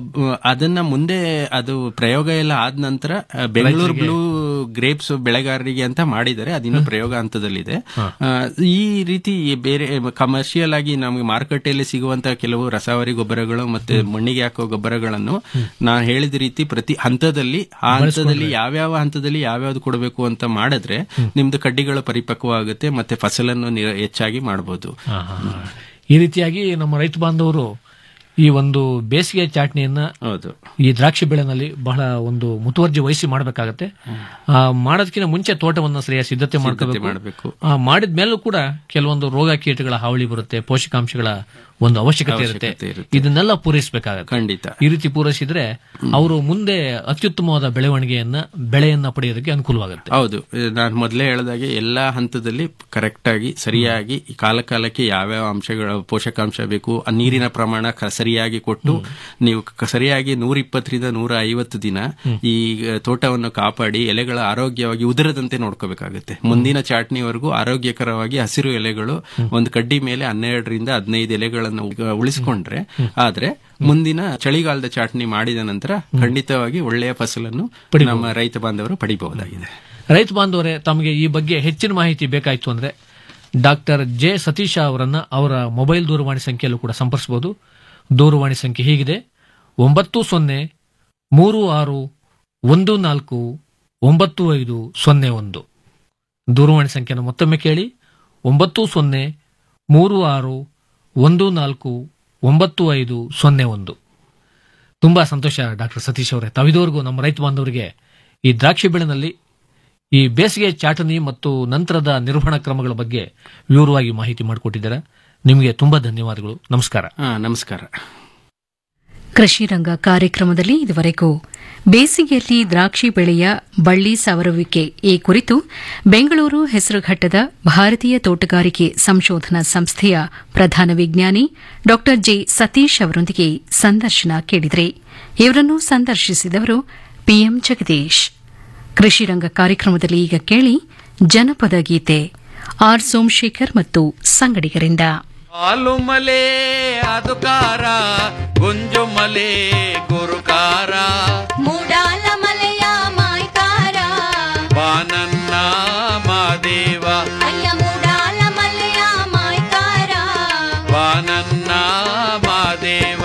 ಅದನ್ನ ಮುಂದೆ ಅದು ಪ್ರಯೋಗ ಎಲ್ಲ ಆದ ನಂತರ ಆ, ಬೆಂಗಳೂರು ರೈತರಿಗೆ- ಬ್ಲೂ ಗ್ರೇಪ್ಸ್ ಬೆಳೆಗಾರರಿಗೆ ಅಂತ ಮಾಡಿದ್ದಾರೆ ಅದಿನ್ನು ಪ್ರಯೋಗ ಹಂತದಲ್ಲಿದೆ ಆ, ಈ ರೀತಿ ಬೇರೆ ಕಮರ್ಷಿಯಲ್ ಆಗಿ ನಮಗೆ ಮಾರುಕಟ್ಟೆಯಲ್ಲಿ ಸಿಗುವಂತಹ ಕೆಲವು ರಸಾವರಿ ಗೊಬ್ಬರಗಳು ಮತ್ತೆ ಮಣ್ಣಿಗೆ ಹಾಕೋ ಗೊಬ್ಬರಗಳನ್ನು ನಾನು ಹೇಳಿದ ರೀತಿ ಪ್ರತಿ ಹಂತದಲ್ಲಿ ಆ ಹಂತದಲ್ಲಿ ಯಾವ್ಯಾವ ಹಂತದಲ್ಲಿ ಯಾವ್ಯಾವ್ದು ಕೊಡಬೇಕು ಅಂತ ಮಾಡಿದ್ರೆ ನಿಮ್ದು ಕಡ್ಡಿಗಳು ಪರಿಪಕ್ವ ಆಗುತ್ತೆ ಮತ್ತೆ ಫಸಲನ್ನು ನಿರ- ಹೆಚ್ಚಾಗಿ ಮಾಡಬಹುದು ಹಾ, ಹಾ, ಹಾ. ಈ ರೀತಿಯಾಗಿ ನಮ್ಮ ರೈತ ಬಾಂಧವರು ಈ ಒಂದು ಬೇಸಿಗೆ ಚಾಟ್ನಿಯನ್ನ ಹೌದು ಈ ದ್ರಾಕ್ಷಿ ಬೆಳೆನಲ್ಲಿ ಬಹಳ ಒಂದು ಮುತುವರ್ಜಿ ವಹಿಸಿ ಮಾಡಬೇಕಾಗತ್ತೆ ಆ, ಮಾಡೋದಕ್ಕಿಂತ ಮುಂಚೆ ತೋಟವನ್ನು ಸರಿಯಾಗಿ ಸಿದ್ಧತೆ ಮಾಡ್ಕೋಬೇಕು ಮಾಡಬೇಕು ಆ, ಮಾಡಿದ ಮೇಲೂ ಕೂಡ ಕೆಲವೊಂದು ರೋಗ ಕೀಟಗಳ ಹಾವಳಿ ಬರುತ್ತೆ ಪೋಷಕಾಂಶಗಳ ಒಂದು ಅವಶ್ಯಕತೆ ಇರುತ್ತೆ ಅವಶ್ಯಕತೆ ಇರುತ್ತೆ. ಇದನ್ನೆಲ್ಲ ಪೂರೈಸಬೇಕಾಗತ್ತೆ ಖಂಡಿತ ಈ ರೀತಿ ಪೂರೈಸಿದ್ರೆ ಅವರು ಮುಂದೆ ಅತ್ಯುತ್ತಮವಾದ ಬೆಳವಣಿಗೆಯನ್ನ ಬೆಳೆಯನ್ನ ಪಡೆಯೋದಕ್ಕೆ ಅನುಕೂಲವಾಗುತ್ತೆ ಹೌದು ನಾನು ಮೊದಲೇ ಹೇಳಿದಾಗೆ ಎಲ್ಲಾ ಹಂತದಲ್ಲಿ ಕರೆಕ್ಟ್ ಆಗಿ ಸರಿಯಾಗಿ ಈ ಕಾಲ ಕಾಲಕ್ಕೆ ಯಾವ್ಯಾವ ಅಂಶಗಳ ಪೋಷಕಾಂಶ ಬೇಕು ಆ ನೀರಿನ ಪ್ರಮಾಣ ಕ- ಸರಿಯಾಗಿ ಕೊಟ್ಟು ನೀವು ಕ- ಸರಿಯಾಗಿ ನೂರ ಇಪ್ಪತ್ತರಿಂದ ನೂರ ಐವತ್ತು ದಿನ ಈ ತೋಟವನ್ನು ಕಾಪಾಡಿ ಎಲೆಗಳ ಆರೋಗ್ಯವಾಗಿ ಉದುರದಂತೆ ನೋಡ್ಕೋಬೇಕಾಗುತ್ತೆ ಮುಂದಿನ ಚಾಟ್ನಿವರೆಗೂ ಆರೋಗ್ಯಕರವಾಗಿ ಹಸಿರು ಎಲೆಗಳು ಒಂದು ಕಡ್ಡಿ ಮೇಲೆ ಹನ್ನೆರಡರಿಂದ ಹದಿನೈದು ಎಲೆಗಳನ್ನು ಉ- ಉಳಿಸ್ಕೊಂಡ್ರೆ ಆದ್ರೆ ಮುಂದಿನ ಚಳಿಗಾಲದ ಚಾಟ್ನಿ ಮಾಡಿದ ನಂತರ ಖಂಡಿತವಾಗಿ ಒಳ್ಳೆಯ ಫಸಲನ್ನು ನಮ್ಮ ರೈತ ಬಾಂಧವರು ಪಡಿಬಹುದಾಗಿದೆ ರೈತ ಬಾಂಧವರೇ ತಮಗೆ ಈ ಬಗ್ಗೆ ಹೆಚ್ಚಿನ ಮಾಹಿತಿ ಬೇಕಾಯಿತು ಅಂದ್ರೆ ಡಾಕ್ಟರ್ ಜೆ ಸತೀಶ ಅವರನ್ನ ಅವರ ಮೊಬೈಲ್ ದೂರವಾಣಿ ಸಂಖ್ಯೆಯಲ್ಲೂ ಕೂಡ ಸಂಪರ್ಸಬಹುದು ದೂರವಾಣಿ ಸಂಖ್ಯೆ ಹೀಗಿದೆ ಒಂಬತ್ತು ಸೊನ್ನೆ ಮೂರು ಆರು ಒಂದು ನಾಲ್ಕು ಒಂಬತ್ತು ಐದು ಸೊನ್ನೆ ಒಂದು ದೂರವಾಣಿ ಸಂಖ್ಯೆಯನ್ನು ಮತ್ತೊಮ್ಮೆ ಕೇಳಿ ಒಂಬತ್ತು ಸೊನ್ನೆ ಮೂರು ಆರು ಒಂದು ನಾಲ್ಕು ಒಂಬತ್ತು ಐದು ಸೊನ್ನೆ ಒಂದು ತುಂಬಾ ಸಂತೋಷ ಡಾಕ್ಟರ್ ಸತೀಶ್ ಅವರೇ ತಾವಿದವರೆಗೂ ನಮ್ಮ ರೈತ ಬಾಂಧವರಿಗೆ ಈ ದ್ರಾಕ್ಷಿ ಬೆಳೆನಲ್ಲಿ ಈ ಬೇಸಿಗೆ ಚಾಟನಿ ಮತ್ತು ನಂತರದ ನಿರ್ವಹಣಾ ಕ್ರಮಗಳ ಬಗ್ಗೆ ವಿವರವಾಗಿ ಮಾಹಿತಿ ಮಾಡಿಕೊಟ್ಟಿದ್ದಾರೆ ನಿಮಗೆ ತುಂಬಾ ಧನ್ಯವಾದಗಳು ನಮಸ್ಕಾರ ಹಾ ನಮಸ್ಕಾರ ಕೃಷಿ ರಂಗ ಕಾರ್ಯಕ್ರಮದಲ್ಲಿ ಇದುವರೆಗೂ ಬೇಸಿಗೆಯಲ್ಲಿ ದ್ರಾಕ್ಷಿ ಬೆಳೆಯ ಬಳ್ಳಿ ಸವರುವಿಕೆ ಈ ಕುರಿತು ಬೆಂಗಳೂರು ಹೆಸರುಘಟ್ಟದ ಭಾರತೀಯ ತೋಟಗಾರಿಕೆ ಸಂಶೋಧನಾ ಸಂಸ್ಥೆಯ ಪ್ರಧಾನ ವಿಜ್ಞಾನಿ ಡಾ ಜೆ ಸತೀಶ್ ಅವರೊಂದಿಗೆ ಸಂದರ್ಶನ ಕೇಳಿದರೆ ಇವರನ್ನು ಸಂದರ್ಶಿಸಿದವರು ಪಿಎಂ ಜಗದೀಶ್ ಕೃಷಿ ರಂಗ ಕಾರ್ಯಕ್ರಮದಲ್ಲಿ ಈಗ ಕೇಳಿ ಜನಪದ ಗೀತೆ ಆರ್ ಸೋಮಶೇಖರ್ ಮತ್ತು ಸಂಗಡಿಗರಿಂದ ಹಾಲು ಮಲೆ ಅದುಕಾರ ಗುಂಜು ಮಲೆ ಗುರುಕಾರ ಮೂಡಾಲ ಮಲೆಯ ಮಾಯ್ಕಾರ ಬಾನನ್ನ ಮಾದೇವ ಅಯ್ಯ ಮೂಡಾಲ ಮಲೆಯ ಮಾಯ್ಕಾರ ಬಾನನ್ನ ಮಾದೇವ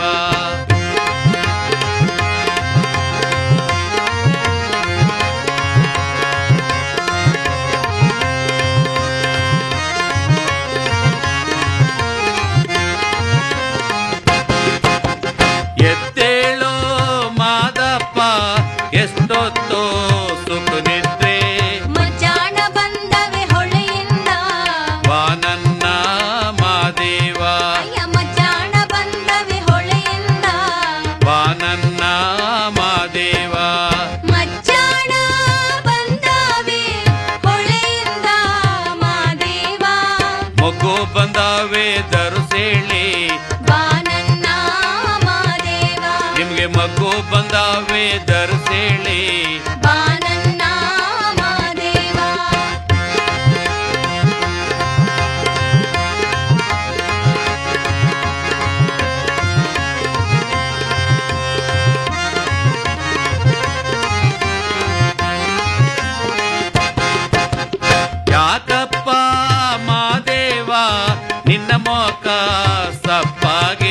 ಎದ್ದೇಳೋ ಮಾದಪ್ಪ ಎಷ್ಟೊತ್ತು ಸುಖ ನಿದ್ರೆ ಮಜ್ಜಾಣ ಬಂದವೆ ಹೊಳೆಯಿಂದ ಬಾನನ್ನ ಮಾದೇವ ಅಯ್ಯ ಮಜ್ಜಾಣ ಬಂದವೆ ಹೊಳೆಯಿಂದ ಬಾನನ್ನ ಮಾದೇವ ಮಜ್ಜಾಣ ಬಂದವೆ ಹೊಳೆಯಿಂದ ಮಾದೇವ ಮಗು ಬಂದಾವೆ ದರುಸೇಳಿ ಬಾನನ್ನ ಮಾದೇವ ನಿಮ್ಗೆ ಮಗು ಬಂದಾವೆ ದರುಸೇಳಿ ಬಾನನ್ನ ಮಾದೇವ ಯಾಕಪ್ಪ ಮಾದೇವ ನಿನ್ನ ಮೋಕ